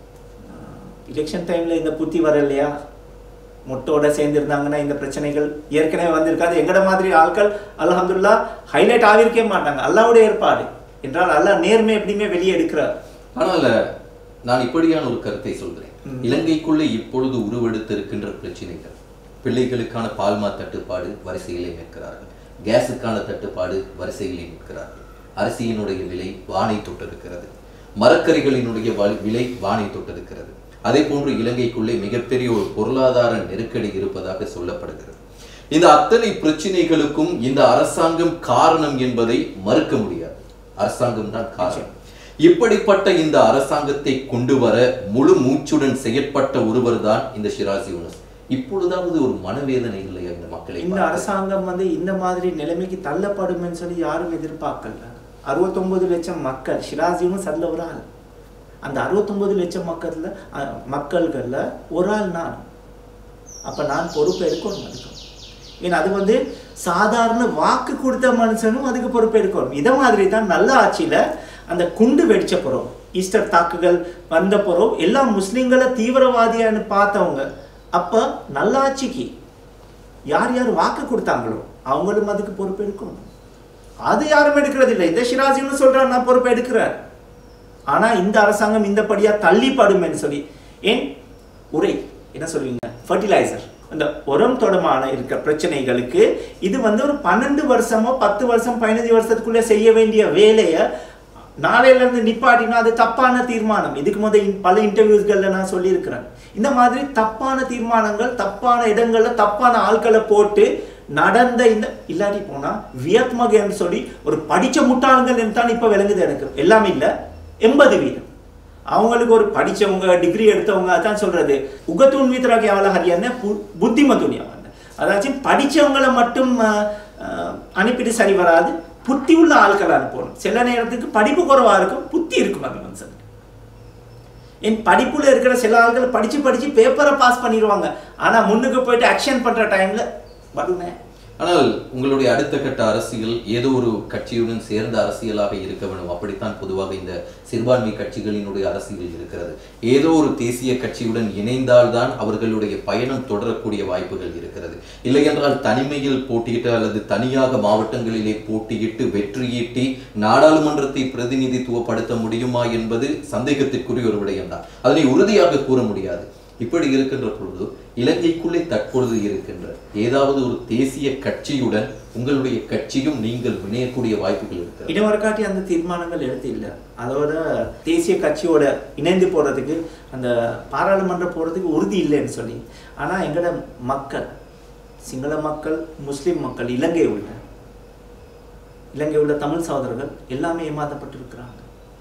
எலெக்ஷன் டைம்ல இந்த புத்தி வர இல்லையா மொட்டோட சேர்ந்து இருந்தாங்கன்னா இந்த பிரச்சனைகள் ஏற்கனவே வந்திருக்காது எங்கட மாதிரி ஆட்கள் அல்ஹம்துலில்லா ஹைலைட் ஆகிருக்கே மாட்டாங்க அல்லாவுடைய ஏற்பாடு என்றால் அல்லாஹ் நேர்மை எப்படியுமே வெளியே எடுக்கிறார் ஆனால் நான் இப்படியான ஒரு கருத்தை சொல்கிறேன் ம். இலங்கைக்குள்ளே இப்பொழுது உருவெடுத்து இருக்கின்ற பிரச்சனைகள் பிள்ளைகளுக்கான பால்மா தட்டுப்பாடு வரிசையிலே நிற்கிறார்கள் கேஸுக்கான தட்டுப்பாடு வரிசையிலே நிற்கிறார்கள் அரிசியினுடைய விலை வானை தொட்டிருக்கிறது மரக்கறிகளினுடைய வ- விலை வானை தொட்டிருக்கிறது அதே போன்று இலங்கைக்குள்ளே மிகப்பெரிய ஒரு பொருளாதார நெருக்கடி இருப்பதாக சொல்லப்படுகிறது இந்த அத்தனை பிரச்சனைகளுக்கும் இந்த அரசாங்கம் காரணம் என்பதை மறுக்க முடியாது அரசாங்கம் தான் காரணம் இப்படிப்பட்ட இந்த அரசாங்கத்தை கொண்டு வர முழு மூச்சுடன் செயற்பட்ட ஒருவர் தான் இந்த ஷிராஸ் யூனஸ் இப்பொழுதாவது ஒரு மனவேதனை இல்லையா இந்த மக்களை இந்த பார்த்து? அரசாங்கம் வந்து இந்த மாதிரி நிலைமைக்கு தள்ளப்படும்னு சொல்லி யாரும் எதிர்பார்க்கல அறுபத்தொன்பது லட்சம் மக்கள் ஷிராஜியும் சல்ல ஒரு ஆள் அந்த அறுபத்தொன்பது லட்சம் மக்கள்ல அஹ், மக்கள்கள்ல ஒரு ஆள் நான் அப்ப நான் பொறுப்பு எடுக்கணும் அதுக்கு ஏன்னா அது வந்து சாதாரண வாக்கு கொடுத்த மனுஷனும் அதுக்கு பொறுப்பு எடுக்கணும் இதை மாதிரி தான் நல்ல ஆட்சியில அந்த குண்டு வெடிச்ச புறம் ஈஸ்டர் தாக்குகள் வந்த புறம் எல்லா முஸ்லிம்களை தீவிரவாதியான்னு பார்த்தவங்க அப்ப நல்லாட்சிக்கு யார் யார் வாக்கு கொடுத்தாங்களோ அவங்களும் அதுக்கு பொறுப்பு எடுக்கணும் அது யாரும் எடுக்கிறது இல்லை இந்த ஷிராஜின்னு சொல்றாரு நான் பொறுப்பு எடுக்கிறேன் ஆனா இந்த அரசாங்கம் இந்த படியா தள்ளிப்படும்னு சொல்லி ஏன் உரை என்ன சொல்லுவீங்க ஃபர்டிலைசர் அந்த உரம் தொடமான இருக்க பிரச்சனைகளுக்கு இது வந்து ஒரு பன்னெண்டு வருஷமோ பத்து வருஷம் பதினஞ்சு வருஷத்துக்குள்ள செய்ய வேண்டிய வேலையை நாளையில இருந்து நிப்பாட்டினா அது தப்பான தீர்மானம் இதுக்கு முத இன்- பல இன்டர்வியூஸ்கள்ல நான் சொல்லியிருக்கிறேன் இந்த மாதிரி தப்பான தீர்மானங்கள் தப்பான இடங்கள்ல தப்பான ஆட்களை போட்டு நடந்த இந்த இல்லாட்டி போனா வியத்மகன்னு சொல்லி ஒரு படிச்ச முட்டாள்கள் தான் இப்ப விளங்குது எனக்கு எல்லாமே இல்ல எண்பது வீதம் அவங்களுக்கு ஒரு படிச்சவங்க டிகிரி எடுத்தவங்க அதான் சொல்றது உகத்தூன் வீத்தராக எவ்வளோ ஹரியான புத்திமத்துனி அவன் அதாச்சும் படிச்சவங்களை மட்டும் அஹ், அஹ், அனுப்பிட்டு சரி வராது புத்தி உள்ள ஆட்களை அனுப்பணும் சில நேரத்துக்கு படிப்பு குறைவா இருக்கும் புத்தி இருக்கும் அந்த மனுஷனுக்கு என் படிப்புல இருக்கிற சில ஆட்கள் படிச்சு படிச்சு பேப்பரை பாஸ் பண்ணிடுவாங்க ஆனா முன்னுக்கு போயிட்டு ஆக்ஷன் பண்ற டைம்ல வருமே ஆனால் உங்களுடைய அடுத்த கட்ட அரசியல் ஏதோ ஒரு கட்சியுடன் சேர்ந்த அரசியலாக இருக்க வேண்டும் அப்படித்தான் பொதுவாக இந்த சிறுபான்மை கட்சிகளினுடைய அரசியல் இருக்கிறது ஏதோ ஒரு தேசிய கட்சியுடன் இணைந்தால்தான் அவர்களுடைய பயணம் தொடரக்கூடிய வாய்ப்புகள் இருக்கிறது இல்லை என்றால் தனிமையில் போட்டியிட்டு அல்லது தனியாக மாவட்டங்களிலே போட்டியிட்டு வெற்றியீட்டி நாடாளுமன்றத்தை பிரதிநிதித்துவப்படுத்த முடியுமா என்பது சந்தேகத்திற்குரிய ஒரு விடயம்தான் அதனை உறுதியாக கூற முடியாது இப்படி இருக்கின்ற பொழுது இலங்கைக்குள்ளே தற்பொழுது இருக்கின்ற ஏதாவது ஒரு தேசிய கட்சியுடன் உங்களுடைய கட்சியும் நீங்கள் இணையக்கூடிய வாய்ப்புகள் இருக்கிறது இன்னொரு காட்டி அந்த தீர்மானங்கள் எடுத்து இல்லை அதோட தேசிய கட்சியோட இணைந்து போறதுக்கு அந்த பாராளுமன்றம் போறதுக்கு உறுதி இல்லைன்னு சொல்லி ஆனா எங்கட மக்கள் சிங்கள மக்கள் முஸ்லிம் மக்கள் இலங்கை உள்ள இலங்கை உள்ள தமிழ் சகோதரர்கள் எல்லாமே ஏமாற்றப்பட்டிருக்கிறாங்க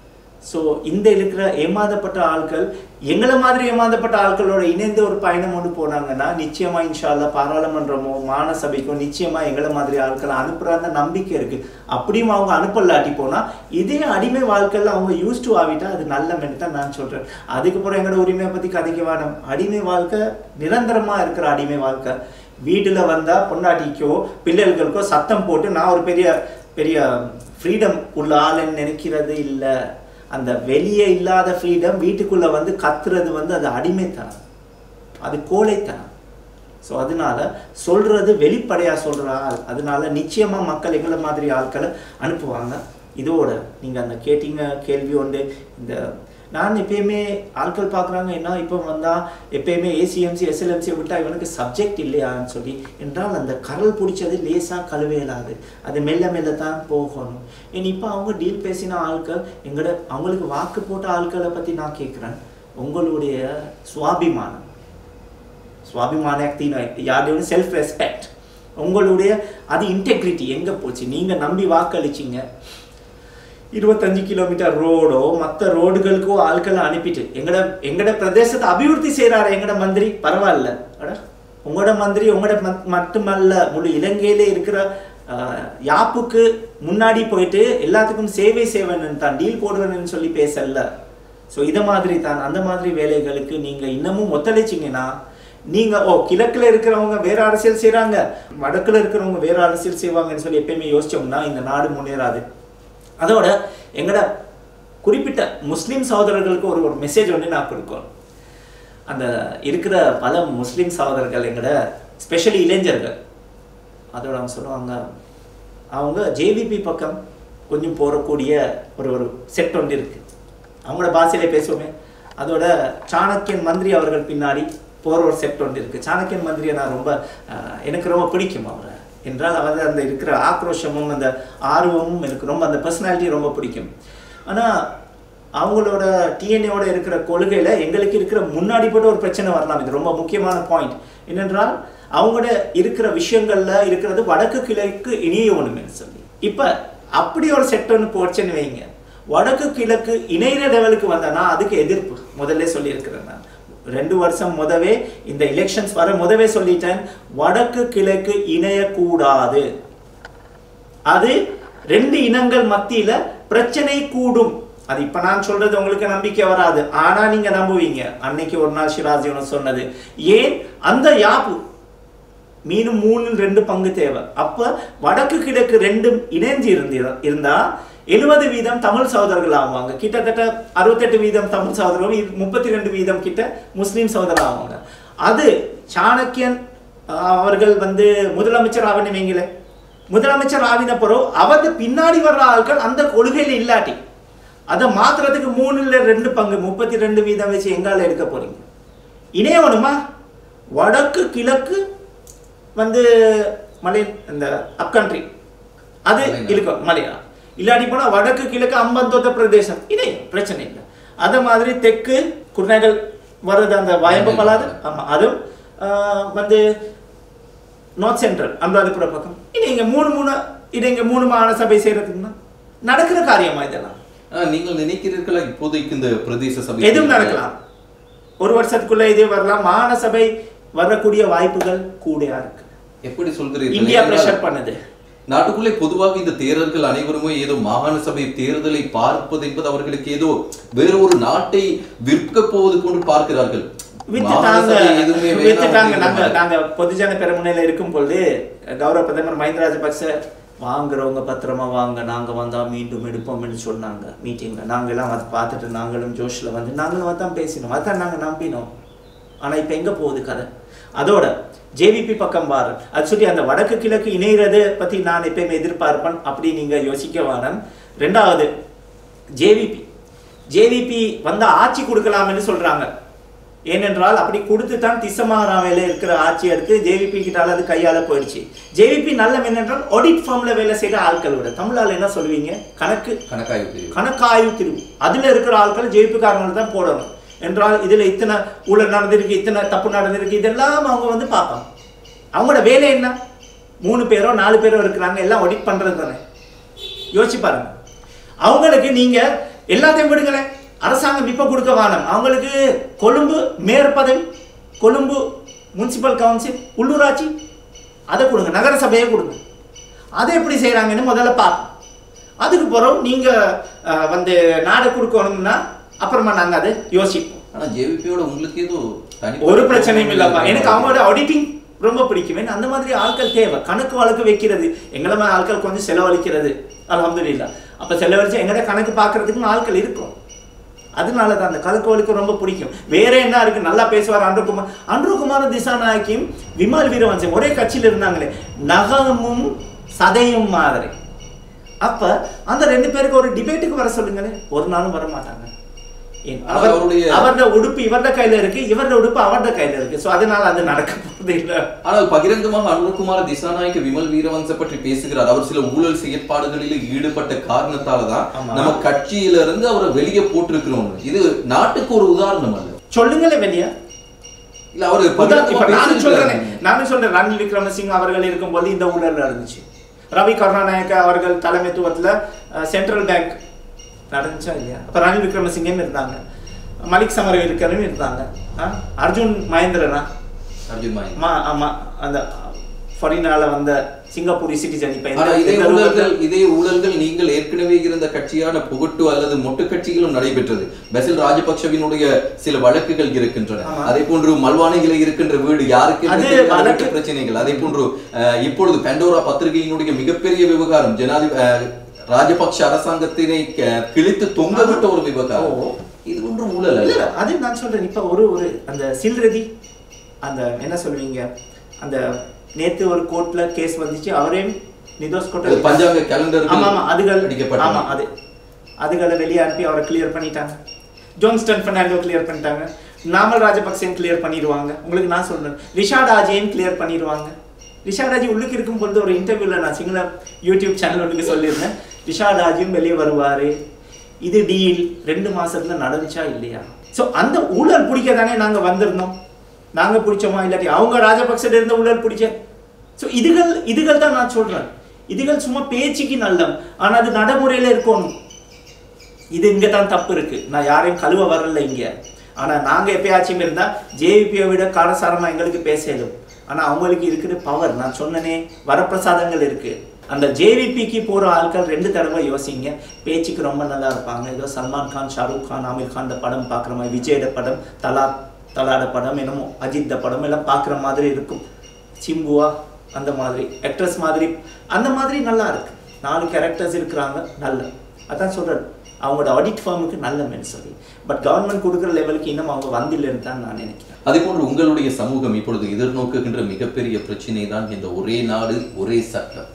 ஸோ இந்த இருக்கிற ஏமாந்தப்பட்ட ஆட்கள் எங்களை மாதிரி ஏமாந்தப்பட்ட ஆட்களோட இணைந்து ஒரு பயணம் கொண்டு போனாங்கன்னா நிச்சயமா இன்ஷா அல்லாஹ் பாராளுமன்றமோ மாந சபைக்கோ நிச்சயமா எங்களை மாதிரி ஆட்களை அனுப்புறாங்க நம்பிக்கை இருக்கு அப்படியும் அவங்க அனுப்பலாட்டி போனா இதே அடிமை வாழ்க்கையில் அவங்க யூஸ் டு ஆகிட்டா அது நல்ல மென்னு தான் நான் சொல்றேன் அதுக்கப்புறம் எங்களோட உரிமையை பத்தி கதைக்க வேணும் அடிமை வாழ்க்கை நிரந்தரமா இருக்கிற அடிமை வாழ்க்கை வீட்டுல வந்தா பொண்டாட்டிக்கோ பிள்ளைகளுக்கோ சத்தம் போட்டு நான் ஒரு பெரிய பெரிய ஃப்ரீடம் உள்ள ஆளுன்னு நினைக்கிறது இல்லை அந்த வெளியே இல்லாத ஃப்ரீடம் வீட்டுக்குள்ள வந்து கத்துறது வந்து அது அடிமைத்தனம் அது கோழைத்தனம் ஸோ அதனால சொல்றது வெளிப்படையா சொல்ற ஆள் அதனால நிச்சயமா மக்கள் எங்களை மாதிரி ஆட்களை அனுப்புவாங்க இதோட நீங்க அந்த கேட்டீங்க கேள்வி உண்டு இந்த நான் எப்பயுமே ஆட்கள் பார்க்குறாங்க என்ன இப்போ வந்தா எப்பயுமே ஏசிஎம்சி எஸ்எல்எம்சி விட்டா இவனுக்கு சப்ஜெக்ட் இல்லையான்னு சொல்லி என்றால் அந்த கரல் பிடிச்சது லேசா கழுவே இயலாது அது மெல்ல மெல்ல தான் போகணும் ஏன் இப்போ அவங்க டீல் பேசின ஆட்கள் எங்களோட அவங்களுக்கு வாக்கு போட்ட ஆட்களை பத்தி நான் கேட்குறேன் உங்களுடைய சுவாபிமானம் சுவாபிமானக்தி யாருடைய செல்ஃப் ரெஸ்பெக்ட் உங்களுடைய அது இன்டெகிரிட்டி எங்க போச்சு நீங்க நம்பி வாக்களிச்சீங்க இருபத்தஞ்சு கிலோமீட்டர் ரோடோ மற்ற ரோடுகளுக்கோ ஆட்களை அனுப்பிட்டு எங்கட எங்கட பிரதேசத்தை அபிவிருத்தி செய்றாரு எங்கட மந்திரி பரவாயில்ல அட உங்களோட மந்திரி உங்களோட மத்- மட்டுமல்ல முழு இலங்கையிலே இருக்கிற ஆஹ், யாப்புக்கு முன்னாடி போயிட்டு எல்லாத்துக்கும் சேவை செய்வேன்னு தான் டீல் போடுவேன்னு சொல்லி பேசல ஸோ இதை மாதிரி தான் அந்த மாதிரி வேலைகளுக்கு நீங்க இன்னமும் ஒத்துழைச்சிங்கன்னா நீங்க ஓ கிழக்குல இருக்கிறவங்க வேற அரசியல் செய்றாங்க வடக்குல இருக்கிறவங்க வேற அரசியல் செய்வாங்கன்னு சொல்லி எப்பயுமே யோசிச்சோம்னா இந்த நாடு முன்னேறாது அதோட எங்கட குறிப்பிட்ட முஸ்லிம் சகோதரர்களுக்கு ஒரு ஒரு மெசேஜ் ஒன்று நான் கொடுக்கணும் அந்த இருக்கிற பல முஸ்லிம் சகோதரர்கள் எங்கட ஸ்பெஷலி இளைஞர்கள் அதோட அவங்க சொல்லுவாங்க அவங்க ஜேவிபி பக்கம் கொஞ்சம் போறக்கூடிய ஒரு ஒரு செட் ஒன்று இருக்கு அவங்களோட பாஷையிலே பேசுவோமே அதோட சாணக்கியன் மந்திரி அவர்கள் பின்னாடி போற ஒரு செட் ஒன்று இருக்கு சாணக்கியன் மந்திரியை நான் ரொம்ப அஹ், எனக்கு ரொம்ப பிடிக்கும் அவரை என்றால் அவர் அந்த இருக்கிற ஆக்ரோஷமும் அந்த ஆர்வமும் எனக்கு ரொம்ப அந்த பர்சனாலிட்டி ரொம்ப பிடிக்கும் ஆனா அவங்களோட டிஎன்ஏவோட இருக்கிற கொள்கையில எங்களுக்கு இருக்கிற முன்னாடி போட்டு ஒரு பிரச்சனை வரலாம் இது ரொம்ப முக்கியமான பாயிண்ட் என்னென்றால் அவங்களோட இருக்கிற விஷயங்கள்ல இருக்கிறது வடக்கு கிழக்கு இணையணும்னு சொல்லி இப்ப அப்படி ஒரு செக்டர்னு போச்சுன்னு வைங்க வடக்கு கிழக்கு இணையிற லெவலுக்கு வந்தனா அதுக்கு எதிர்ப்பு முதல்ல சொல்லியிருக்கிறேன் நான் ரெண்டு வருஷம் முதவே இந்த எலெக்ஷன்ஸ் வர முதவே சொல்லிட்டேன் வடக்கு கிழக்கு இணையக்கூடாது அது ரெண்டு இனங்கள் மத்தியில பிரச்சனை கூடும் அது இப்ப நான் சொல்றது உங்களுக்கு நம்பிக்கை வராது ஆனா நீங்க நம்புவீங்க அன்னைக்கு ஒரு நாள் சிராஜ் யூனஸ் சொன்னது ஏன் அந்த யாப்பு மீனும் மூணில் ரெண்டு பங்கு தேவை அப்ப வடக்கு கிழக்கு ரெண்டும் இணைஞ்சு இருந்து இருந்தா எழுபது வீதம் தமிழ் சகோதரர்கள் ஆவாங்க கிட்டத்தட்ட அறுபத்தெட்டு வீதம் தமிழ் சகோதரர்கள் முப்பத்தி ரெண்டு வீதம் கிட்ட முஸ்லீம் சகோதரர் ஆவாங்க அது சாணக்கியன் அஹ், அவர்கள் வந்து முதலமைச்சர் ஆவணி வைங்களே முதலமைச்சர் ஆவின பிறகு அவருக்கு பின்னாடி வர்ற ஆட்கள் அந்த கொள்கையில இல்லாட்டி அதை மாத்துறதுக்கு மூணுல ரெண்டு பங்கு முப்பத்தி ரெண்டு வீதம் வச்சு எங்கால எடுக்க போறீங்க இணையவனுமா வடக்கு கிழக்கு வந்து மலை இந்த அப்கண்ட்ரி அது மலைநாடு. இருக்கும் மலையா இல்லாட்டி போனா வடக்கு கிழக்கு அம்பந்தோட்ட பிரதேசம் இணையும் பிரச்சனை இல்லை அதே மாதிரி தெற்கு குருநகல் வர்றது அந்த வயம்பு மலாது ஆமா அதுவும் ஆஹ், வந்து நார்த் சென்ட்ரல் அனுராதபுர பக்கம் இணைங்க மூணு மூணு இணைங்க மூணு மாகாண சபை செய்யறதுக்குன்னா நடக்கிற காரியமா இதெல்லாம் ஆனா, நீங்கள் நினைக்கிறீர்களா இப்போதைக்கு இந்த பிரதேச சபை எதுவும் நடக்கலாம் ஒரு வருஷத்துக்குள்ள இதே வரலாம் மாகாண சபை வரக்கூடிய வாய்ப்புகள் கூடயா இருக்கு எப்படி சொல்கிறீர்கள் இந்தியா ஏனென்றால், பிரஷர் பண்ணுது நாட்டுக்குள்ளே பொதுவாக இந்த தேர்தல்கள் அனைவருமே ஏதோ மாகாண சபை தேர்தலை பார்ப்பது என்பது அவர்களுக்கு ஏதோ வேற ஒரு நாட்டை விற்க போவது போன்று பார்க்கிறார்கள் மாகாண வித்துட்டாங்க சபை எதுவுமே வேணாம் வித்துட்டாங்க அப்படிங்கிற நாங்க மாதிரி. நாங்க பொதுஜன பெருமுனையில இருக்கும் பொழுது கௌரவ பிரதமர் மஹிந்த ராஜபக்ச வாங்குறவங்க பத்திரமா வாங்க நாங்க வந்தா மீண்டும் எடுப்போம்னு சொன்னாங்க மீட்டிங்ல நாங்க எல்லாம் அதை பார்த்துட்டு நாங்களும் ஜோஷ்ல வந்து நாங்களும் அதான் பேசினோம் அதான் நாங்க நம்பினோம் ஆனா இப்ப எங்க போகுது கதை அதோட ஜேவிபி பக்கம் பாரு அது சொல்லி அந்த வடக்கு கிழக்கு இணையறது பத்தி நான் எப்பயுமே எதிர்பார்ப்பேன் அப்படி நீங்க யோசிக்க வேணாம் ரெண்டாவது ஜேவிபி ஜேவிபி வந்த ஆட்சி கொடுக்கலாம்னு சொல்றாங்க ஏனென்றால் அப்படி கொடுத்து தான் திசமாராவையில் இருக்கிற ஆட்சி எடுத்து ஜேவிபி கிட்டால அது கையால போயிடுச்சு ஜேவிபி நல்ல என்னென்றால் ஆடிட் ஃபார்ம்ல வேலை செய்யற ஆட்களோட தமிழால என்ன சொல்லுவீங்க கணக்கு கணக்காய்வு பிரிவு கணக்காய்வு திருவு அதுல இருக்கிற ஆட்கள் ஜெயிப்பு காரணங்கள் தான் போடணும் என்றால் இதுல இத்தனை ஊழல் நடந்திருக்கு இத்தனை தப்பு நடந்திருக்கு இதெல்லாம் அவங்க வந்து பார்ப்பாங்க அவங்களோட வேலை என்ன மூணு பேரோ நாலு பேரோ இருக்கிறாங்க எல்லாம் ஒடிட் பண்றது தானே யோசிச்சு பாருங்க அவங்களுக்கு நீங்க எல்லாத்தையும் விடுங்களேன் அரசாங்கம் இப்ப கொடுக்க வேணாம் அவங்களுக்கு கொழும்பு மேயர் பதவி கொழும்பு முனிசிபல் கவுன்சில் உள்ளூராட்சி அதை கொடுங்க நகர சபையை கொடுங்க அதை எப்படி செய்றாங்கன்னு முதல்ல பார்ப்போம் அதுக்கு பிறகு நீங்க அஹ், வந்து நாடு கொடுக்கணும்னா அப்புறமா நாங்க அதை யோசிப்போம் ஆனா ஜேவிபியோட உங்களுக்கு ஏதோ தனி ஒரு பிரச்சனையும் இல்லப்பா எனக்கு அவங்களோட ஆடிட்டிங் ரொம்ப பிடிக்கும் ஏன்னா அந்த மாதிரி ஆட்கள் தேவை கணக்கு வழக்கு வைக்கிறது எங்களை மாதிரி ஆட்கள் கொஞ்சம் செலவழிக்கிறது அல்ஹம்துலில்லாஹ் அப்ப செலவழிச்சு எங்கட கணக்கு பார்க்கறதுக்கும் ஆட்கள் இருக்கும் அதனால தான் அந்த கணக்கு வழக்கு ரொம்ப பிடிக்கும் வேற என்ன இருக்கு நல்லா பேசுவார் அன்றுகுமார் அன்றுகுமார் திசாநாயக்கியும் விமல் வீரவன்சம் ஒரே கட்சியில இருந்தாங்களே நகமும் சதையும் மாதிரி அப்ப அந்த ரெண்டு பேருக்கு ஒரு டிபேட்டுக்கு வர சொல்லுங்களேன் ஒரு நாளும் வர மாட்டாங்க ஏன், ஆனா அவர் அவருடைய- அவரோட உடுப்பு இவரோட கையில இருக்கு இவரோட உடுப்பு அவரோட கையில இருக்கு சோ அதனால அது நடக்க போறது இல்ல ஆனால் பகிரங்கமாக அனுர்குமார திசாநாயக்க விமல் வீரவன்ச பற்றி பேசுகிறார் அவர் சில ஊழல் செயற்பாடுகளில் ஈடுபட்ட காரணத்தால தான் ஆமா. நம்ம கட்சியில இருந்து அவரை வெளியே போட்டிருக்கிறோம் இது நாட்டுக்கு ஒரு உதாரணம் அல்ல சொல்லுங்களேன் வெளியா இல்ல அவரு உதா- பகிரங்கமா இப்ப நானும் சொல்றேன் பேசியிருக்கிறாரு. நானும் சொல்றேன் ரணில் விக்ரமசிங்க அவர்கள் இருக்கும்போது இந்த ஊழல் நடந்துச்சு ரவி கருணாநாயக்க அவர்கள் தலைமைத்துவத்துல அஹ், சென்ட்ரல் பேங்க் நடந்துச்சா இல்லையா அப்ப ரணில் விக்ரமசிங்கன்னு இருந்தாங்க மலிக் சமரவீரக்கரும் இருந்தாங்க ஆ? அர்ஜுன் மகேந்திரனா அர்ஜுன் மாயன் ஆமா ஆமா அந்த ஃபாரினால வந்த சிங்கப்பூரி சிட்டிசன் இப்ப ஆனா எந்த- இதே எந்த ஊழல்கள் ரூபத்துல- இதே ஊழல்கள் நீங்கள் ஏற்கனவே இருந்த கட்சியான புகட்டு அல்லது மொட்டு கட்சியிலும் நடைபெற்றது பசில் ராஜபக்சவினுடைய சில வழக்குகள் இருக்கின்றன ஆமா. அதே போன்று மல்வானையில இருக்கின்ற வீடு யாருக்கு அது என்று தெரியாத வழக்கு- வீட்டு பிரச்சனைகள் அதே போன்று அஹ், இப்பொழுது பெண்டோரா பத்திரிகையினுடைய மிகப்பெரிய விவகாரம் ஜனாதிபதி அஹ், ராஜபக்ஷ அரசாங்கத்தினை க- கிழித்து தொங்க விட்ட ஒரு விவகாரம் ஓ. இது ஒன்றும் ஊழல் இல்ல, அல்ல இல்ல, அது நான் சொல்றேன் இப்ப ஒரு ஒரு அந்த சில்ரதி அந்த என்ன சொல்லுவீங்க அந்த நேத்து ஒரு கோர்ட்ல கேஸ் வந்துச்சு அவரையும் நிதோஷ் அது கோட்டை பஞ்சாங்க கேலண்டர் ஆமா ஆமா அதுகள் அடிக்கப்பட்டது. ஆமா அது அதுகளை வெளியே அனுப்பி அவரை கிளியர் பண்ணிட்டாங்க ஜோன்ஸ்டன் பெர்னாண்டோ கிளியர் பண்ணிட்டாங்க நாமல் ராஜபக்சேன் கிளியர் பண்ணிடுவாங்க உங்களுக்கு நான் சொல்றேன் ரிஷாட் ஆஜியும் கிளியர் பண்ணிடுவாங்க ரிஷாட் ஆஜி உள்ளுக்கு இருக்கும் பொழுது ஒரு இன்டர்வியூல நான் சிங்கள யூடியூப் சேனல் ஒன்றுக்கு சொல்லியிருந்தேன் ரிஷாட் ஆஜியும் வெளியே வருவாரு இது டீல் ரெண்டு மாசத்துல நடந்துச்சா இல்லையா சோ அந்த ஊழல் பிடிக்க தானே நாங்க வந்திருந்தோம் நாங்க பிடிச்சோமா இல்லாட்டி அவங்க ராஜபக்ச இருந்த ஊழல் பிடிச்ச ஸோ இதுகள் இதுகள் தான் நான் சொல்றேன் இதுகள் சும்மா பேச்சுக்கு நல்லம் ஆனா அது நடைமுறையில இருக்கணும் இது இங்க தான் தப்பு இருக்கு நான் யாரையும் கழுவ வரல இங்க ஆனா நாங்க எப்பயாச்சும் இருந்தா ஜேவிபியை விட காரசாரமா எங்களுக்கு பேசலும் ஆனா அவங்களுக்கு இருக்கிற பவர் நான் சொன்னனே வரப்பிரசாதங்கள் இருக்கு அந்த ஜேவிபிக்கு போற ஆட்கள் ரெண்டு தடவை யோசிங்க பேச்சுக்கு ரொம்ப நல்லா இருப்பாங்க ஏதோ சல்மான் கான் ஷாருக் கான் ஆமீர் கான் படம் பார்க்குற மாதிரி விஜயோட படம் தலா தலாட படம் என்னமோ அஜித் படம் எல்லாம் பார்க்குற மாதிரி இருக்கும் சிம்புவா அந்த மாதிரி ஆக்ட்ரஸ் மாதிரி அந்த மாதிரி நல்லா இருக்கு நாலு கேரக்டர்ஸ் இருக்கிறாங்க நல்ல அதான் சொல்றேன் அவங்களோட ஆடிட் ஃபார்முக்கு நல்ல மென் சொல்லி பட் கவர்மெண்ட் கொடுக்குற லெவலுக்கு இன்னும் அவங்க வந்தில்லைன்னு தான் நான் நினைக்கிறேன் அதே போன்று உங்களுடைய சமூகம் இப்பொழுது எதிர்நோக்குகின்ற மிகப்பெரிய பிரச்சனை தான் இந்த ஒரே நாடு ஒரே சட்டம்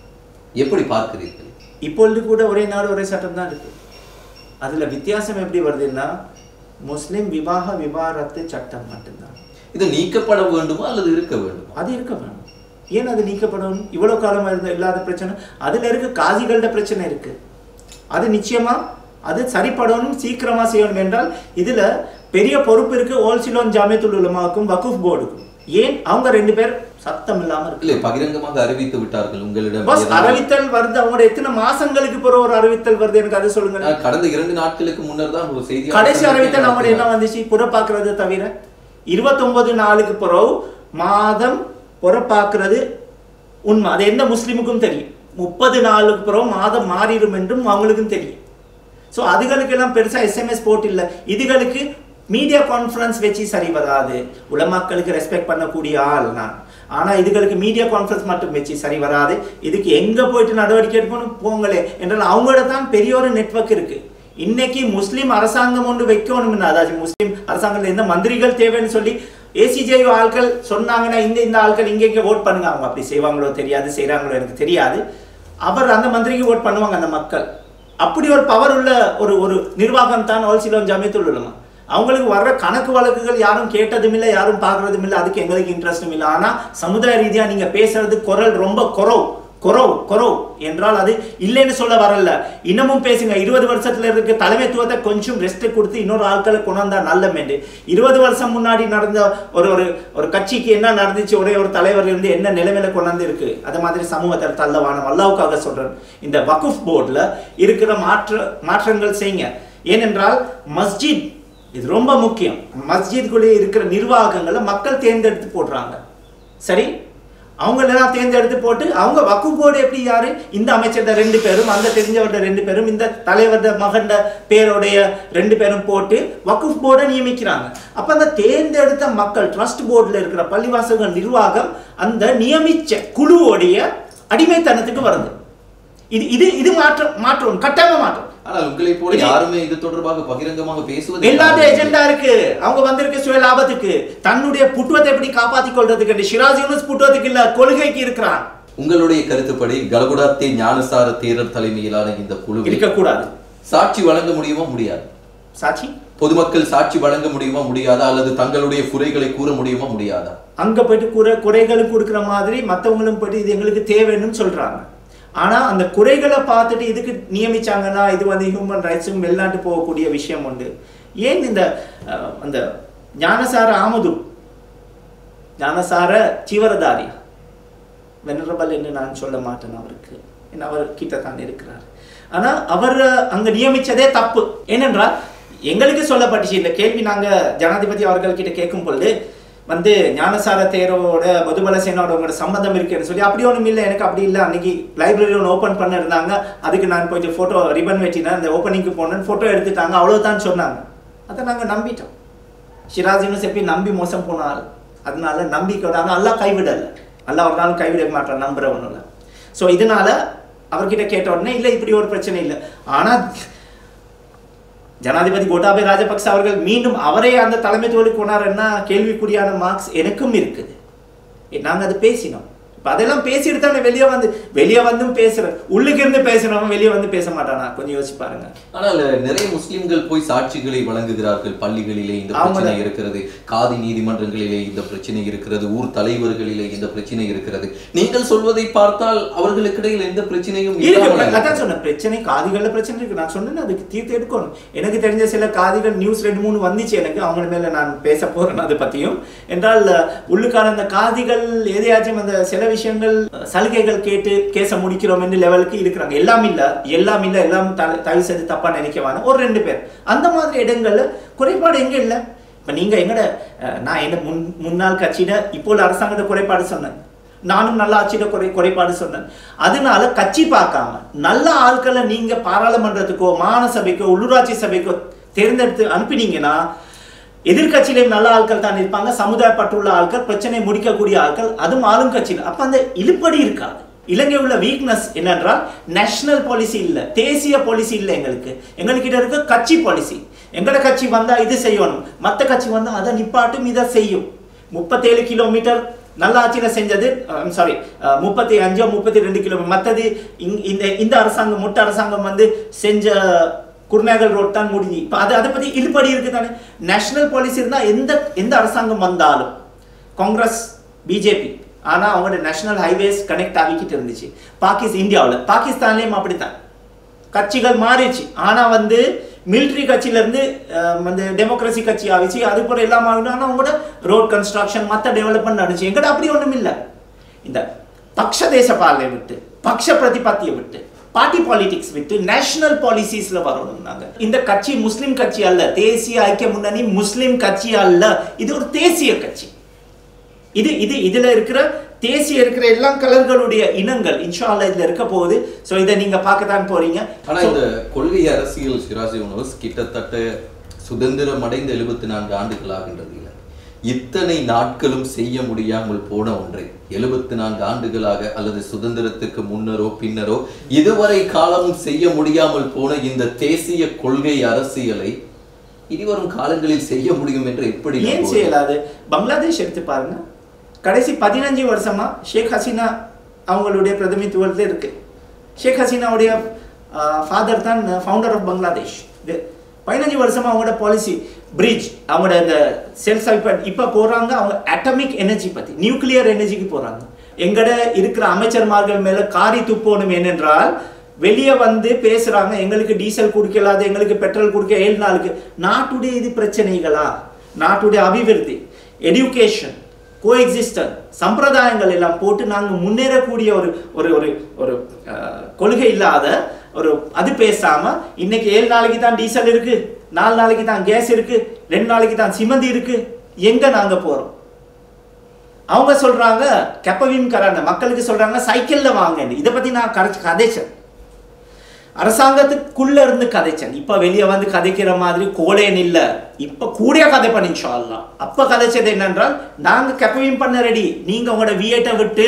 எப்படி பார்க்கிறீர்கள் இப்பொழுது கூட ஒரே நாடு ஒரே சட்டம் தான் இருக்கு அதுல வித்தியாசம் எப்படி வருதுன்னா முஸ்லிம் விவாக விவாகரத்து சட்டம் மட்டும்தான் இது நீக்கப்பட வேண்டுமா அல்லது இருக்க வேண்டுமா அது இருக்க வேணும் ஏன் அது நீக்கப்படணும் இவ்வளவு காலமா இருந்த இல்லாத பிரச்சனை அதுல இருக்க காசிகளோட பிரச்சனை இருக்கு அது நிச்சயமா அது சரிப்படணும் சீக்கிரமா செய்யணும் என்றால் இதுல பெரிய பொறுப்பு இருக்கு ஓல்சிலோன் ஜாமியத்துல் உலமாவுக்கும் வகுஃப் போர்டுக்கும் ஏன் அவங்க ரெண்டு பேர் சத்தம் இல்லாம இருக்கு இல்லை பகிரங்கமாக அறிவித்து விட்டார்கள் உங்களிடம் பஸ் ஏதாவது- அறிவித்தல் வருது அவங்களோட எத்தனை மாசங்களுக்கு பிறகு ஒரு அறிவித்தல் வருது எனக்கு அது சொல்லுங்க நான் கடந்த இரண்டு நாட்களுக்கு முன்னர் தான் ஒரு செய்தி கடைசி அறிவித்தல் நம்மளோட என்ன வந்துச்சு புறப்பாக்குறது தவிர இருபத்தொன்பது நாளுக்கு பிறகு மாதம் புறப்பாக்குறது உண்மை அது எந்த முஸ்லிமுக்கும் தெரியும் முப்பது நாளுக்கு பிறகு மாதம் மாறிடும் என்றும் அவங்களுக்கும் தெரியும் ஸோ அதுகளுக்கெல்லாம் பெருசா எஸ்எம்எஸ் போட்டு இல்லை இதுகளுக்கு மீடியா கான்ஃபரன்ஸ் வச்சு சரி வராது உலமாக்களுக்கு ரெஸ்பெக்ட் பண்ணக்கூடிய ஆள் நான் ஆனா இதுகளுக்கு மீடியா கான்ஃபரன்ஸ் மட்டும் வச்சு சரி வராது இதுக்கு எங்க போயிட்டு நடவடிக்கை எடுக்கணும் போங்களே என்றால் அவங்களோட தான் பெரிய ஒரு நெட்வொர்க் இருக்கு இன்னைக்கு முஸ்லிம் அரசாங்கம் ஒன்று வைக்கணும் அதாவது முஸ்லிம் அரசாங்கத்தில் எந்த மந்திரிகள் தேவைன்னு சொல்லி ஏசிஜே ஆட்கள் சொன்னாங்கன்னா இந்த இந்த ஆட்கள் இங்க இங்க ஓட் பண்ணுங்க அவங்க அப்படி செய்வாங்களோ தெரியாது செய்றாங்களோ எனக்கு தெரியாது அவர் அந்த மந்திரிக்கு ஓட் பண்ணுவாங்க அந்த மக்கள் அப்படி ஒரு பவர் உள்ள ஒரு ஒரு நிர்வாகம் தான் ஓல்சிலோன் ஜமியத்துல் உலமா அவங்களுக்கு வர்ற கணக்கு வழக்குகள் யாரும் கேட்டதும் இல்லை யாரும் பார்க்கறதும் இல்லை அதுக்கு எங்களுக்கு இன்ட்ரெஸ்டும் இல்லை ஆனா சமுதாய ரீதியா நீங்க பேசுறது குரல் ரொம்ப குறவு குறவு குறவு என்றால் அது இல்லைன்னு சொல்ல வரல இன்னமும் பேசுங்க இருபது வருஷத்துல இருக்க தலைமைத்துவத்தை கொஞ்சம் ரெஸ்ட் கொடுத்து இன்னொரு ஆட்களை கொண்டாந்தா நல்ல மேண்டு இருபது வருஷம் முன்னாடி நடந்த ஒரு ஒரு ஒரு கட்சிக்கு என்ன நடந்துச்சு ஒரே ஒரு தலைவர் இருந்து என்ன நிலைமையில கொண்டாந்து இருக்கு அது மாதிரி சமூகத்தை தள்ளவானம் அல்லாவுக்காக சொல்றேன் இந்த வகுஃப் போர்டுல இருக்கிற மாற்ற மாற்றங்கள் செய்யுங்க ஏனென்றால் மஸ்ஜித் இது ரொம்ப முக்கியம் மஸ்ஜித்குள்ளே இருக்கிற நிர்வாகங்களை மக்கள் தேர்ந்தெடுத்து போடுறாங்க சரி அவங்களெல்லாம் தேர்ந்தெடுத்து போட்டு அவங்க வக்கு போர்டு எப்படி யாரு இந்த அமைச்சர்ட ரெண்டு பேரும் அந்த தெரிஞ்சவர்ட ரெண்டு பேரும் இந்த தலைவர்ட மகன்ட பேருடைய ரெண்டு பேரும் போட்டு வக்குஃப் போர்டை நியமிக்கிறாங்க அப்ப அந்த தேர்ந்தெடுத்த மக்கள் ட்ரஸ்ட் போர்டுல இருக்கிற பள்ளிவாசல்கள் நிர்வாகம் அந்த நியமிச்ச குழுவோடைய அடிமைத்தனத்துக்கு வருது இது இது இது மாற்றம் மாற்றம் கட்டாயமா மாற்றம் ஆனால் உங்களை போல இது- யாருமே இது தொடர்பாக பகிரங்கமாக பேசுவது எல்லாத்த எஜெண்டா இருக்கு அவங்க வந்திருக்க சுய லாபத்துக்கு தன்னுடைய புட்டுவத்தை எப்படி காப்பாத்திக் கொள்றதுக்கு ஷிராஜ் யூனுஸ் புட்டுவத்துக்கு இல்ல கொள்கைக்கு இருக்கிறான் உங்களுடைய கருத்துப்படி கலகுடாத்தே ஞானசார தேரர் தலைமையிலான இந்த குழு இருக்கக்கூடாது சாட்சி வழங்க முடியுமா முடியாது சாட்சி பொதுமக்கள் சாட்சி வழங்க முடியுமா முடியாதா அல்லது தங்களுடைய குறைகளை கூற முடியுமா முடியாதா அங்க போயிட்டு குறை குறைகளுக்கு கொடுக்குற மாதிரி மத்தவங்களும் போயிட்டு இது எங்களுக்கு தேவைன்னு சொல்றாங்க ஆனா அந்த குறைகளை பார்த்துட்டு இதுக்கு நியமிச்சாங்கன்னா இது வந்து ஹியூமன் ரைட்ஸும் வெளிநாட்டு போகக்கூடிய விஷயம் உண்டு ஏன் இந்த அஹ், அந்த ஞானசார ஆமது ஞானசார சீவரதாரி வெனரபல் என்று நான் சொல்ல மாட்டேன் அவருக்கு ஏன்னா அவர் கிட்ட தான் இருக்கிறார் ஆனா அவர் அங்க நியமிச்சதே தப்பு ஏனென்றால் எங்களுக்கு சொல்லப்பட்டுச்சு இந்த கேள்வி நாங்க ஜனாதிபதி அவர்கள் கிட்ட கேட்கும் பொழுது வந்து ஞானசார தேரோட மதுபலசேனோட உங்களோட சம்மந்தம் இருக்குன்னு சொல்லி அப்படி ஒன்றும் இல்லை எனக்கு அப்படி இல்லை அன்னைக்கு லைப்ரரி ஒன்று ஓப்பன் பண்ண இருந்தாங்க அதுக்கு நான் போயிட்டு ஃபோட்டோ ரிப்பன் வெட்டினேன் அந்த ஓப்பனிங்க்கு போனேன் ஃபோட்டோ எடுத்துட்டாங்க அவ்வளவுதான் சொன்னாங்க அதை நாங்க நம்பிட்டோம் ஷிராஜின்னு செப்பி நம்பி மோசம் போனாள் அதனால நம்பிக்கை ஆனால் அல்லாஹ் கைவிடல அல்லாஹ் ஒரு நாள் கைவிட மாட்டான் நம்புறவனுல ஸோ இதனால அவர்கிட்ட கேட்ட உடனே இல்லை இப்படி ஒரு பிரச்சனை இல்லை ஆனா ஜனாதிபதி கோட்டாபய ராஜபக்ச அவர்கள் மீண்டும் அவரே அந்த தலைமைத்துவத்துக்கு போனாருன்னா கேள்விக்குறியான மார்க்ஸ் எனக்கும் இருக்குது நாங்க அது பேசினோம் இப்ப அதெல்லாம் பேசிட்டு தானே வெளியே வந்து வெளியே வந்தும் பேசுற உள்ளுக்கு இருந்து பேசுறவன் வெளியே வந்து பேச மாட்டானா கொஞ்சம் யோசிச்சு பாருங்க ஆனால் நிறைய முஸ்லிம்கள் போய் சாட்சிகளை வழங்குகிறார்கள் பள்ளிகளிலே இந்த அவங்க பிரச்சனை இருக்கிறது காதி நீதிமன்றங்களிலே இந்த பிரச்சனை இருக்கிறது ஊர் தலைவர்களிலே இந்த பிரச்சனை இருக்கிறது நீங்கள் சொல்வதை பார்த்தால் அவர்களுக்கிடையில் எந்த பிரச்சனையும் இருக்கு இல்லாமல் நான் அதான் சொன்னேன் பிரச்சனை காதிகள்ல பிரச்சனை இருக்கு நான் சொன்னேன் அதுக்கு தீர்த்து எடுக்கணும் எனக்கு தெரிஞ்ச சில காதிகள் நியூஸ் ரெண்டு மூணு வந்துச்சு எனக்கு அவங்க மேல நான் பேச போறேன் அதை பத்தியும் என்றால் உள்ளுக்கான அந்த காதிகள் எதையாச்சும் அந்த சில விஷயங்கள் சலுகைகள் கேட்டு கேச முடிக்கிறோம் என்று லெவலுக்கு இருக்கிறாங்க எல்லாம் இல்ல எல்லாம் இல்ல எல்லாம் த- தயவு செய்து தப்பா நினைக்கவான ஒரு ரெண்டு பேர் அந்த மாதிரி இடங்கள்ல குறைபாடு எங்க இல்ல இப்ப நீங்க எங்கட அஹ், நான் என்ன முன் முன்னாள் கட்சியிட இப்போ உள்ள அரசாங்கத்தை குறைபாடு சொன்னேன் நானும் நல்ல ஆட்சியிட குறை குறைபாடு சொன்னேன் அதனால கட்சி பார்க்காம நல்ல ஆட்களை நீங்க பாராளுமன்றத்துக்கோ மாகாண சபைக்கோ உள்ளூராட்சி சபைக்கோ தேர்ந்தெடுத்து அனுப்பினீங்கன்னா எதிர்கட்சியிலும் நல்ல ஆட்கள் தான் இருப்பாங்க சமுதாயப்பட்டுள்ள ஆட்கள் பிரச்சனை முடிக்கக்கூடிய ஆட்கள் அதுவும் ஆளும் கட்சியில் அப்ப அந்த இழுப்படி இருக்காது இலங்கை உள்ள வீக்னஸ் என்னென்றால் நேஷனல் பாலிசி இல்ல தேசிய பாலிசி இல்ல எங்களுக்கு எங்கள்கிட்ட இருக்க கட்சி பாலிசி எங்கட கட்சி வந்தா இது செய்யணும் மத்த கட்சி வந்தா அதை நிப்பாட்டும் இதை செய்யும் முப்பத்தேழு கிலோமீட்டர் நல்ல ஆட்சியில செஞ்சது சாரி முப்பத்தி அஞ்சோ முப்பத்தி ரெண்டு கிலோமீட்டர் மற்றது இங்- இந்த இந்த அரசாங்கம் முட்ட அரசாங்கம் வந்து செஞ்ச குருநாகல் ரோட் தான் முடிஞ்சு இப்போ அது அதை பத்தி இழுபடி இருக்கு தானே நேஷனல் பாலிசி இருந்தா எந்த எந்த அரசாங்கம் வந்தாலும் காங்கிரஸ் பிஜேபி ஆனா அவங்களோட நேஷனல் ஹைவேஸ் கனெக்ட் ஆகிக்கிட்டு இருந்துச்சு பாகிஸ்தான் இந்தியாவில் பாகிஸ்தான்லயும் அப்படித்தான் கட்சிகள் மாறிடுச்சு ஆனா வந்து மிலிட்ரி கட்சியில இருந்து அஹ், வந்து டெமோக்ரஸி கட்சி ஆகிச்சு அது போல எல்லாம் ஆகணும் ஆனா அவங்களோட ரோட் கன்ஸ்ட்ரக்ஷன் மத்த டெவலப்மெண்ட் நடந்துச்சு எங்கிட்ட அப்படி ஒண்ணும் இல்ல இந்த பக்ஷ தேச பாலை விட்டு பக்ஷ பிரதிபத்தியை விட்டு பார்ட்டி பாலிடிக்ஸ் விட்டு நேஷனல் பாலிசிஸ்ல வரணும் நாங்க இந்த கட்சி முஸ்லிம் கட்சி அல்ல தேசிய ஐக்கிய முன்னணி முஸ்லிம் கட்சி அல்ல இது ஒரு தேசிய கட்சி இது இது இதுல இருக்கிற தேசிய இருக்கிற எல்லா கலர்களுடைய இனங்கள் இன்ஷா அல்லாஹ் இதுல இருக்க போகுது சோ இதை நீங்க பார்க்க தான் போறீங்க ஆனா இந்த கொள்கை அரசியல் சிராசி யூனிவர்ஸ் கிட்டத்தட்ட சுதந்திரம் அடைந்த எழுபத்தி நான்கு ஆண்டுகள் ஆகின்றது இல்லை இத்தனை நாட்களும் செய்ய முடியாமல் போன ஒன்றை எழுபத்தி நான்கு ஆண்டுகளாக அல்லது சுதந்திரத்துக்கு முன்னரோ பின்னரோ இதுவரை காலமும் செய்ய முடியாமல் போன இந்த தேசிய கொள்கை அரசியலை இனிவரும் காலங்களில் செய்ய முடியும் என்று எப்படி ஏன் நம்புவது? செய்யலாது பங்களாதேஷ் எடுத்து பாருங்க கடைசி பதினஞ்சு வருஷமா ஷேக் ஹசீனா அவங்களுடைய பிரதிநிதித்துவத்தில் இருக்கு ஷேக் ஹசீனாவுடைய ஃபாதர் தான் ஃபவுண்டர் ஆஃப் பங்களாதேஷ் இது பதினஞ்சு வருஷமா அவங்களோட பாலிசி பிரிட்ஜ் அவங்களோட இந்த செல்ஃப் ஹைப்பட் இப்போ போறாங்க அவங்க அட்டமிக் எனர்ஜி பத்தி நியூக்ளியர் எனர்ஜிக்கு போறாங்க எங்கட இருக்கிற அமைச்சர்மார்கள் மேல காரி துப்போணும் ஏனென்றால் வெளியே வந்து பேசுறாங்க எங்களுக்கு டீசல் குடிக்கலாது எங்களுக்கு பெட்ரோல் குடிக்க ஏழு நாளுக்கு நாட்டுடைய இது பிரச்சனைகளா நாட்டுடைய அபிவிருத்தி எடுகேஷன் கோஎக்ஸிஸ்டன் சம்பிரதாயங்கள் எல்லாம் போட்டு நாங்கள் முன்னேறக்கூடிய ஒரு ஒரு ஒரு ஒரு அஹ், கொள்கை இல்லாத ஒரு அது பேசாம இன்னைக்கு ஏழு நாளைக்கு தான் டீசல் இருக்கு நாலு நாளைக்கு தான் கேஸ் இருக்கு ரெண்டு நாளைக்கு தான் சிமந்தி இருக்கு எங்க நாங்க போறோம் அவங்க சொல்றாங்க கெப்பவீம் கரான மக்களுக்கு சொல்றாங்க சைக்கிள்ல வாங்கன்னு இதை பத்தி நான் கரைச்சு கதைச்சேன் அரசாங்கத்துக்குள்ள இருந்து கதைச்சேன் இப்ப வெளியே வந்து கதைக்கிற மாதிரி கோலேன் இல்ல இப்ப கூடிய கதை பண்ணி சொல்லலாம் அப்ப கதைச்சது என்னன்றால் நாங்க கெப்பவீம் பண்ண ரெடி நீங்க உங்களோட வியட்டை விட்டு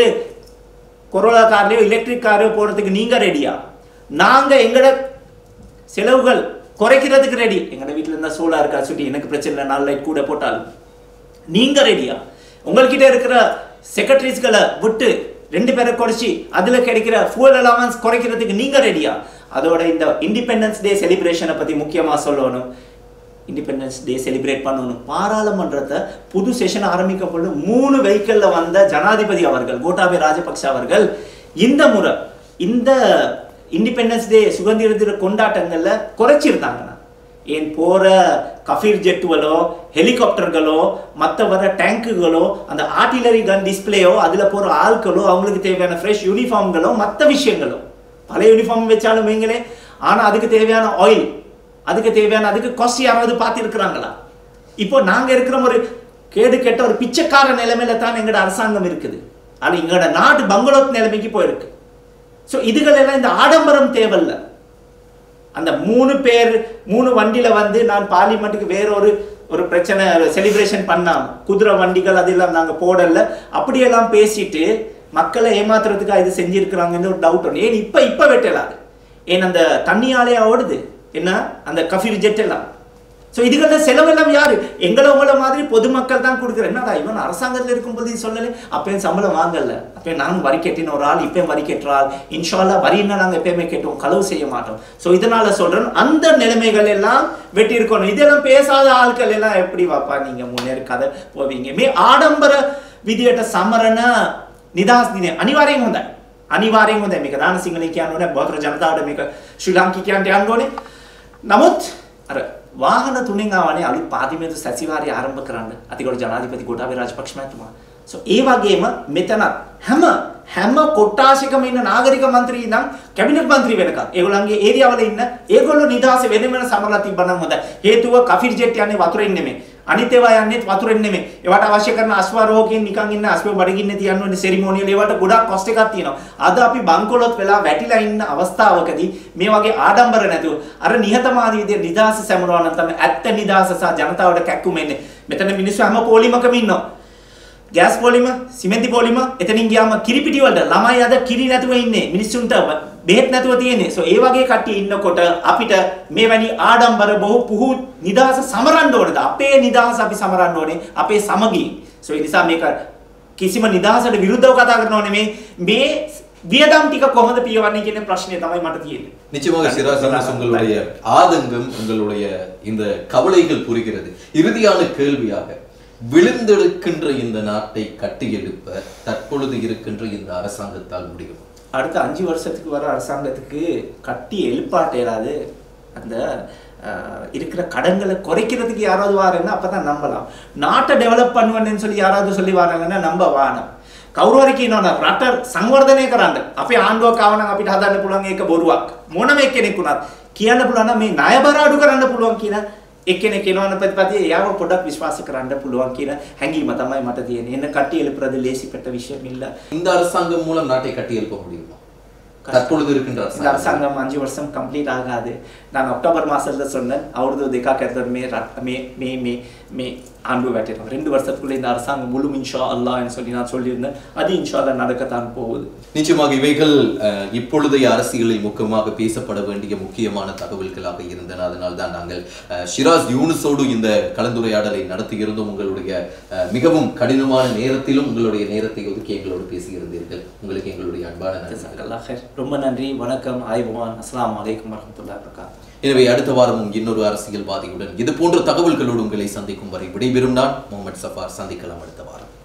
கொரோனா கார்லயோ எலக்ட்ரிக் காரையோ போறதுக்கு நீங்க ரெடியா நாங்க எங்கட செலவுகள் குறைக்கிறதுக்கு ரெடி எங்கட வீட்டுல இருந்தா சோலார் கார் சுட்டி எனக்கு பிரச்சனை இல்லை நாலு லைட் கூட போட்டாலும் நீங்க ரெடியா உங்கள்கிட்ட இருக்கிற செக்ரட்டரிஸ்களை விட்டு ரெண்டு பேரை குறைச்சி அதுல கிடைக்கிற fuel allowance குறைக்கிறதுக்கு நீங்க ரெடியா அதோட இந்த இண்டிபெண்டன்ஸ் டே செலிப்ரேஷனை பத்தி முக்கியமா சொல்லணும் இண்டிபெண்டன்ஸ் டே செலிப்ரேட் பண்ணணும் பாராளுமன்றத்தை புது செஷன் ஆரம்பிக்கப்படும் மூணு வெஹிக்கிள்ல வந்த ஜனாதிபதி அவர்கள் கோட்டாபய ராஜபக்ஷ அவர்கள் இந்த முறை இந்த இண்டிபெண்டன்ஸ் டே சுதந்திர தின கொண்டாட்டங்கள்ல குறைச்சிருந்தாங்கண்ணா ஏன் போற கஃபீர் ஜெட்டுகளோ ஹெலிகாப்டர்களோ மற்ற வர டேங்குகளோ அந்த ஆர்டிலரி கன் டிஸ்பிளேயோ அதுல போற ஆட்களோ அவங்களுக்கு தேவையான ஃப்ரெஷ் யூனிஃபார்ம்களோ மற்ற விஷயங்களோ பழைய யூனிஃபார்ம் வச்சாலும் வைங்களே ஆனா அதுக்கு தேவையான ஆயில் அதுக்கு தேவையான அதுக்கு காஸ்ட் யாராவது பார்த்துருக்குறாங்களா இப்போ நாங்க இருக்கிற ஒரு கேடு கெட்ட ஒரு பிச்சைக்கார நிலைமையில தான் எங்களோட அரசாங்கம் இருக்குது ஆனா எங்களோட நாடு பங்களோத் நிலைமைக்கு போயிருக்கு ஸோ இதுகள் எல்லாம் இந்த ஆடம்பரம் தேவையில்ல அந்த மூணு பேர் மூணு வண்டியில வந்து நான் பார்லிமெண்ட்டுக்கு வேற ஒரு ஒரு பிரச்சனை செலிப்ரேஷன் பண்ணாம குதிரை வண்டிகள் அதெல்லாம் நாங்க போடல அப்படியெல்லாம் பேசிட்டு மக்களை ஏமாத்துறதுக்காக இது செஞ்சிருக்கிறாங்கன்னு ஒரு டவுட் ஒன்று ஏன் இப்ப இப்ப வெட்டலாது ஏன் அந்த தண்ணியாலே ஓடுது என்ன அந்த கஃபீர் ஜெட் எல்லாம் ஸோ இதுகள செலவெல்லாம் யாரு எங்களை உங்களை மாதிரி பொதுமக்கள் தான் கொடுக்குற என்னடா இவன் அரசாங்கத்தில் இருக்கும்போது இது சொல்லலை அப்பயும் சம்பளம் வாங்கல அப்பயும் நானும் வரி கட்டின ஒரு ஆள் இப்பயும் வரி கட்டுறாள் இன்ஷால்லா வரின்னா நாங்கள் எப்பயுமே கேட்டோம் களவு செய்ய மாட்டோம் ஸோ இதனால சொல்றேன் அந்த நிலைமைகள் எல்லாம் வெட்டி இருக்கணும் இதெல்லாம் பேசாத ஆட்கள் எல்லாம் எப்படி வாப்பா நீங்க முன்னேறி கதை போவீங்க மே ஆடம்பர විදියට සමරන නිදහස් දිනය අනිවාර්යෙන් හොඳයි. අනිවාර්යෙන් හොඳයි. මේක දාන සිංහලෙන් කියන්න ඕනේ බෞද්ධ ජනතාවට මේක ශ්‍රී ලාංකිකයන්ට යන්න ඕනේ. නමුත් අර වාහන තුනෙන් ආවනේ අලුත් පාර්ලිමේන්තු සැසිවාරය ආරම්භ කරන්න අතිගොඩ ජනාධිපති ගෝඨාභය රාජපක්ෂ මහත්මයා. සෝ ඒ වගේම මෙතන හැම හැම කොට්ටාශිකම ඉන්න නාගරික මන්ත්‍රී නම් කැබිනට් මන්ත්‍රී වෙනකම් ඒගොල්ලන්ගේ ඒරියාවල ඉන්න ඒගොල්ලෝ නිදහස වෙන වෙන සමරලා තිබ්බනම් හොඳයි. හේතුව කෆිර් ජෙට් යන්නේ වතුරෙන් නෙමෙයි. අනිත් ඒවා යන්නේ වතුරෙන් නෙමෙයි. ඒවට අවශ්‍ය කරන අස්වාරෝහකින් නිකන් ඉන්න අස්ව බඩගින්නේ තියන්න ඕනේ සෙරිමෝනියල් ඒවට ගොඩක් කොස්ට් එකක් තියෙනවා. අද අපි බංකොලොත් වෙලා වැටිලා ඉන්න අවස්ථාවකදී මේ වගේ ආඩම්බර නැතුව අර නිහතමානී විදිහට නිදහස සැමරනවා නම් තමයි ඇත්ත නිදහස සහ ජනතාවට කැක්කුම එන්නේ. මෙතන මිනිස්සු හැම පොලිමකම ඉන්නවා. ගෑස් පොලිම සිමෙන්ති පොලිම එතනින් ගියාම කිරිපිටි වලට ළමයි අද කිරි නැතුව ඉන්නේ මිනිස්සුන්ට බෙහෙත් නැතුව තියෙන්නේ සෝ ඒ වගේ කට්ටිය ඉන්නකොට අපිට මේවැනි ආඩම්බර බොහෝ පුහු නිදහස සමරන්න ඕනද අපේ නිදහස අපි සමරන්න ඕනේ අපේ සමගී සෝ ඒ නිසා මේක කිසිම නිදහසට විරුද්ධව කතා කරනව නෙමෙයි මේ වියදම් ටික කොහොමද පියවන්නේ කියන ප්‍රශ්නය තමයි මට තියෙන්නේ நிச்சயமாக சிராஜ் யூனுஸ் உங்களுடைய ஆதங்கம் உங்களுடைய இந்த கவலைகள் புரிகிறது இறுதியான கேள்வியாக விழுந்தெடுக்கின்ற இந்த நாட்டை கட்டியெழுப்ப தற்பொழுது இருக்கின்ற இந்த அரசாங்கத்தால் முடியும் அடுத்த அஞ்சு வருஷத்துக்கு வர அரசாங்கத்துக்கு கட்டி எழுப்பாட்ட இயலாது அந்த அஹ், இருக்கிற கடன்களை குறைக்கிறதுக்கு யாராவது வாரேன்னா அப்பதான் நம்பலாம் நாட்டை டெவலப் பண்ணுவேன்னு சொல்லி யாராவது சொல்லி வராங்கன்னா நம்ப வானம் කවුරුහරි කියනවනම් රට සංවර්ධනය කරන්න අපේ ආණ්ඩුවක් ආව නම් අපිට හදන්න පුළුවන් ඒක බොරුවක් මොනම එක්කෙනෙක් වුණත් කියන්න පුළුවන් නම් මේ ණය බර අඩු කරන්න පුළුවන් කියන එක්කෙනෙක් එනවන ප්‍රතිපදියේ එයාව පොඩ්ඩක් විශ්වාස කරන්න පුළුවන් කියන හැඟීම තමයි මට තියෙන්නේ. එන්න කට්ටිය එළපරද ලේසිපட்ட விஷயம் இல்ல. இந்த அரசாங்கம் மூலம் நாட்டை கட்டியெழுப்ப முடியுமா தற்பொழுது இருக்கின்ற இந்த அரசாங்கம் அரசாங்கம் அஞ்சு வருஷம் கம்ப்ளீட் ஆகாது நான் அக்டோபர் மாசத்துல சொன்னேன் அவரது දෙකක් ඇතුළත මේ රට- මේ මේ මේ මේ ஆண்டு වැටෙනවා ரெண்டு வருஷத்துக்குள்ள இந்த அரசாங்கம் முழு இன்ஷா அல்லாஹ்னு சொல்லி நான் சொல்லியிருந்தேன் அது இன்ஷா அல்லாஹ் நடக்கத்தான் போகுது நிச்சயமாக இவைகள் அஹ், இப்பொழுதைய அரசியலில் முக்கியமாக பேசப்பட வேண்டிய முக்கியமான தகவல்களாக இருந்தன அதனால் தான் நாங்கள் அஹ், ஷிராஸ் யூனுஸோடு இந்த கலந்துரையாடலை நடத்தியிருந்தோம் உங்களுடைய அஹ், மிகவும் கடினமான நேரத்திலும் உங்களுடைய நேரத்தை ஒதுக்கி எங்களோடு பேசியிருந்தீர்கள் உங்களுக்கு எங்களுடைய அன்பான நன்றி ஜஸாக்கல்லாஹ் ஹைர். ரொம்ப நன்றி வணக்கம் ஆய்வான் அஸ்ஸலாமு அலைக்கும் வரஹ்மத்துல்லாஹி வபரகாத்துஹு எனவே அடுத்த வாரமும் இன்னொரு அரசியல்வாதியுடன் இது போன்ற தகவல்களோடு உங்களை சந்திக்கும் வரை விடைபெறும் நான் முகமது சஃபார் சந்திக்கலாம் அடுத்த வாரம்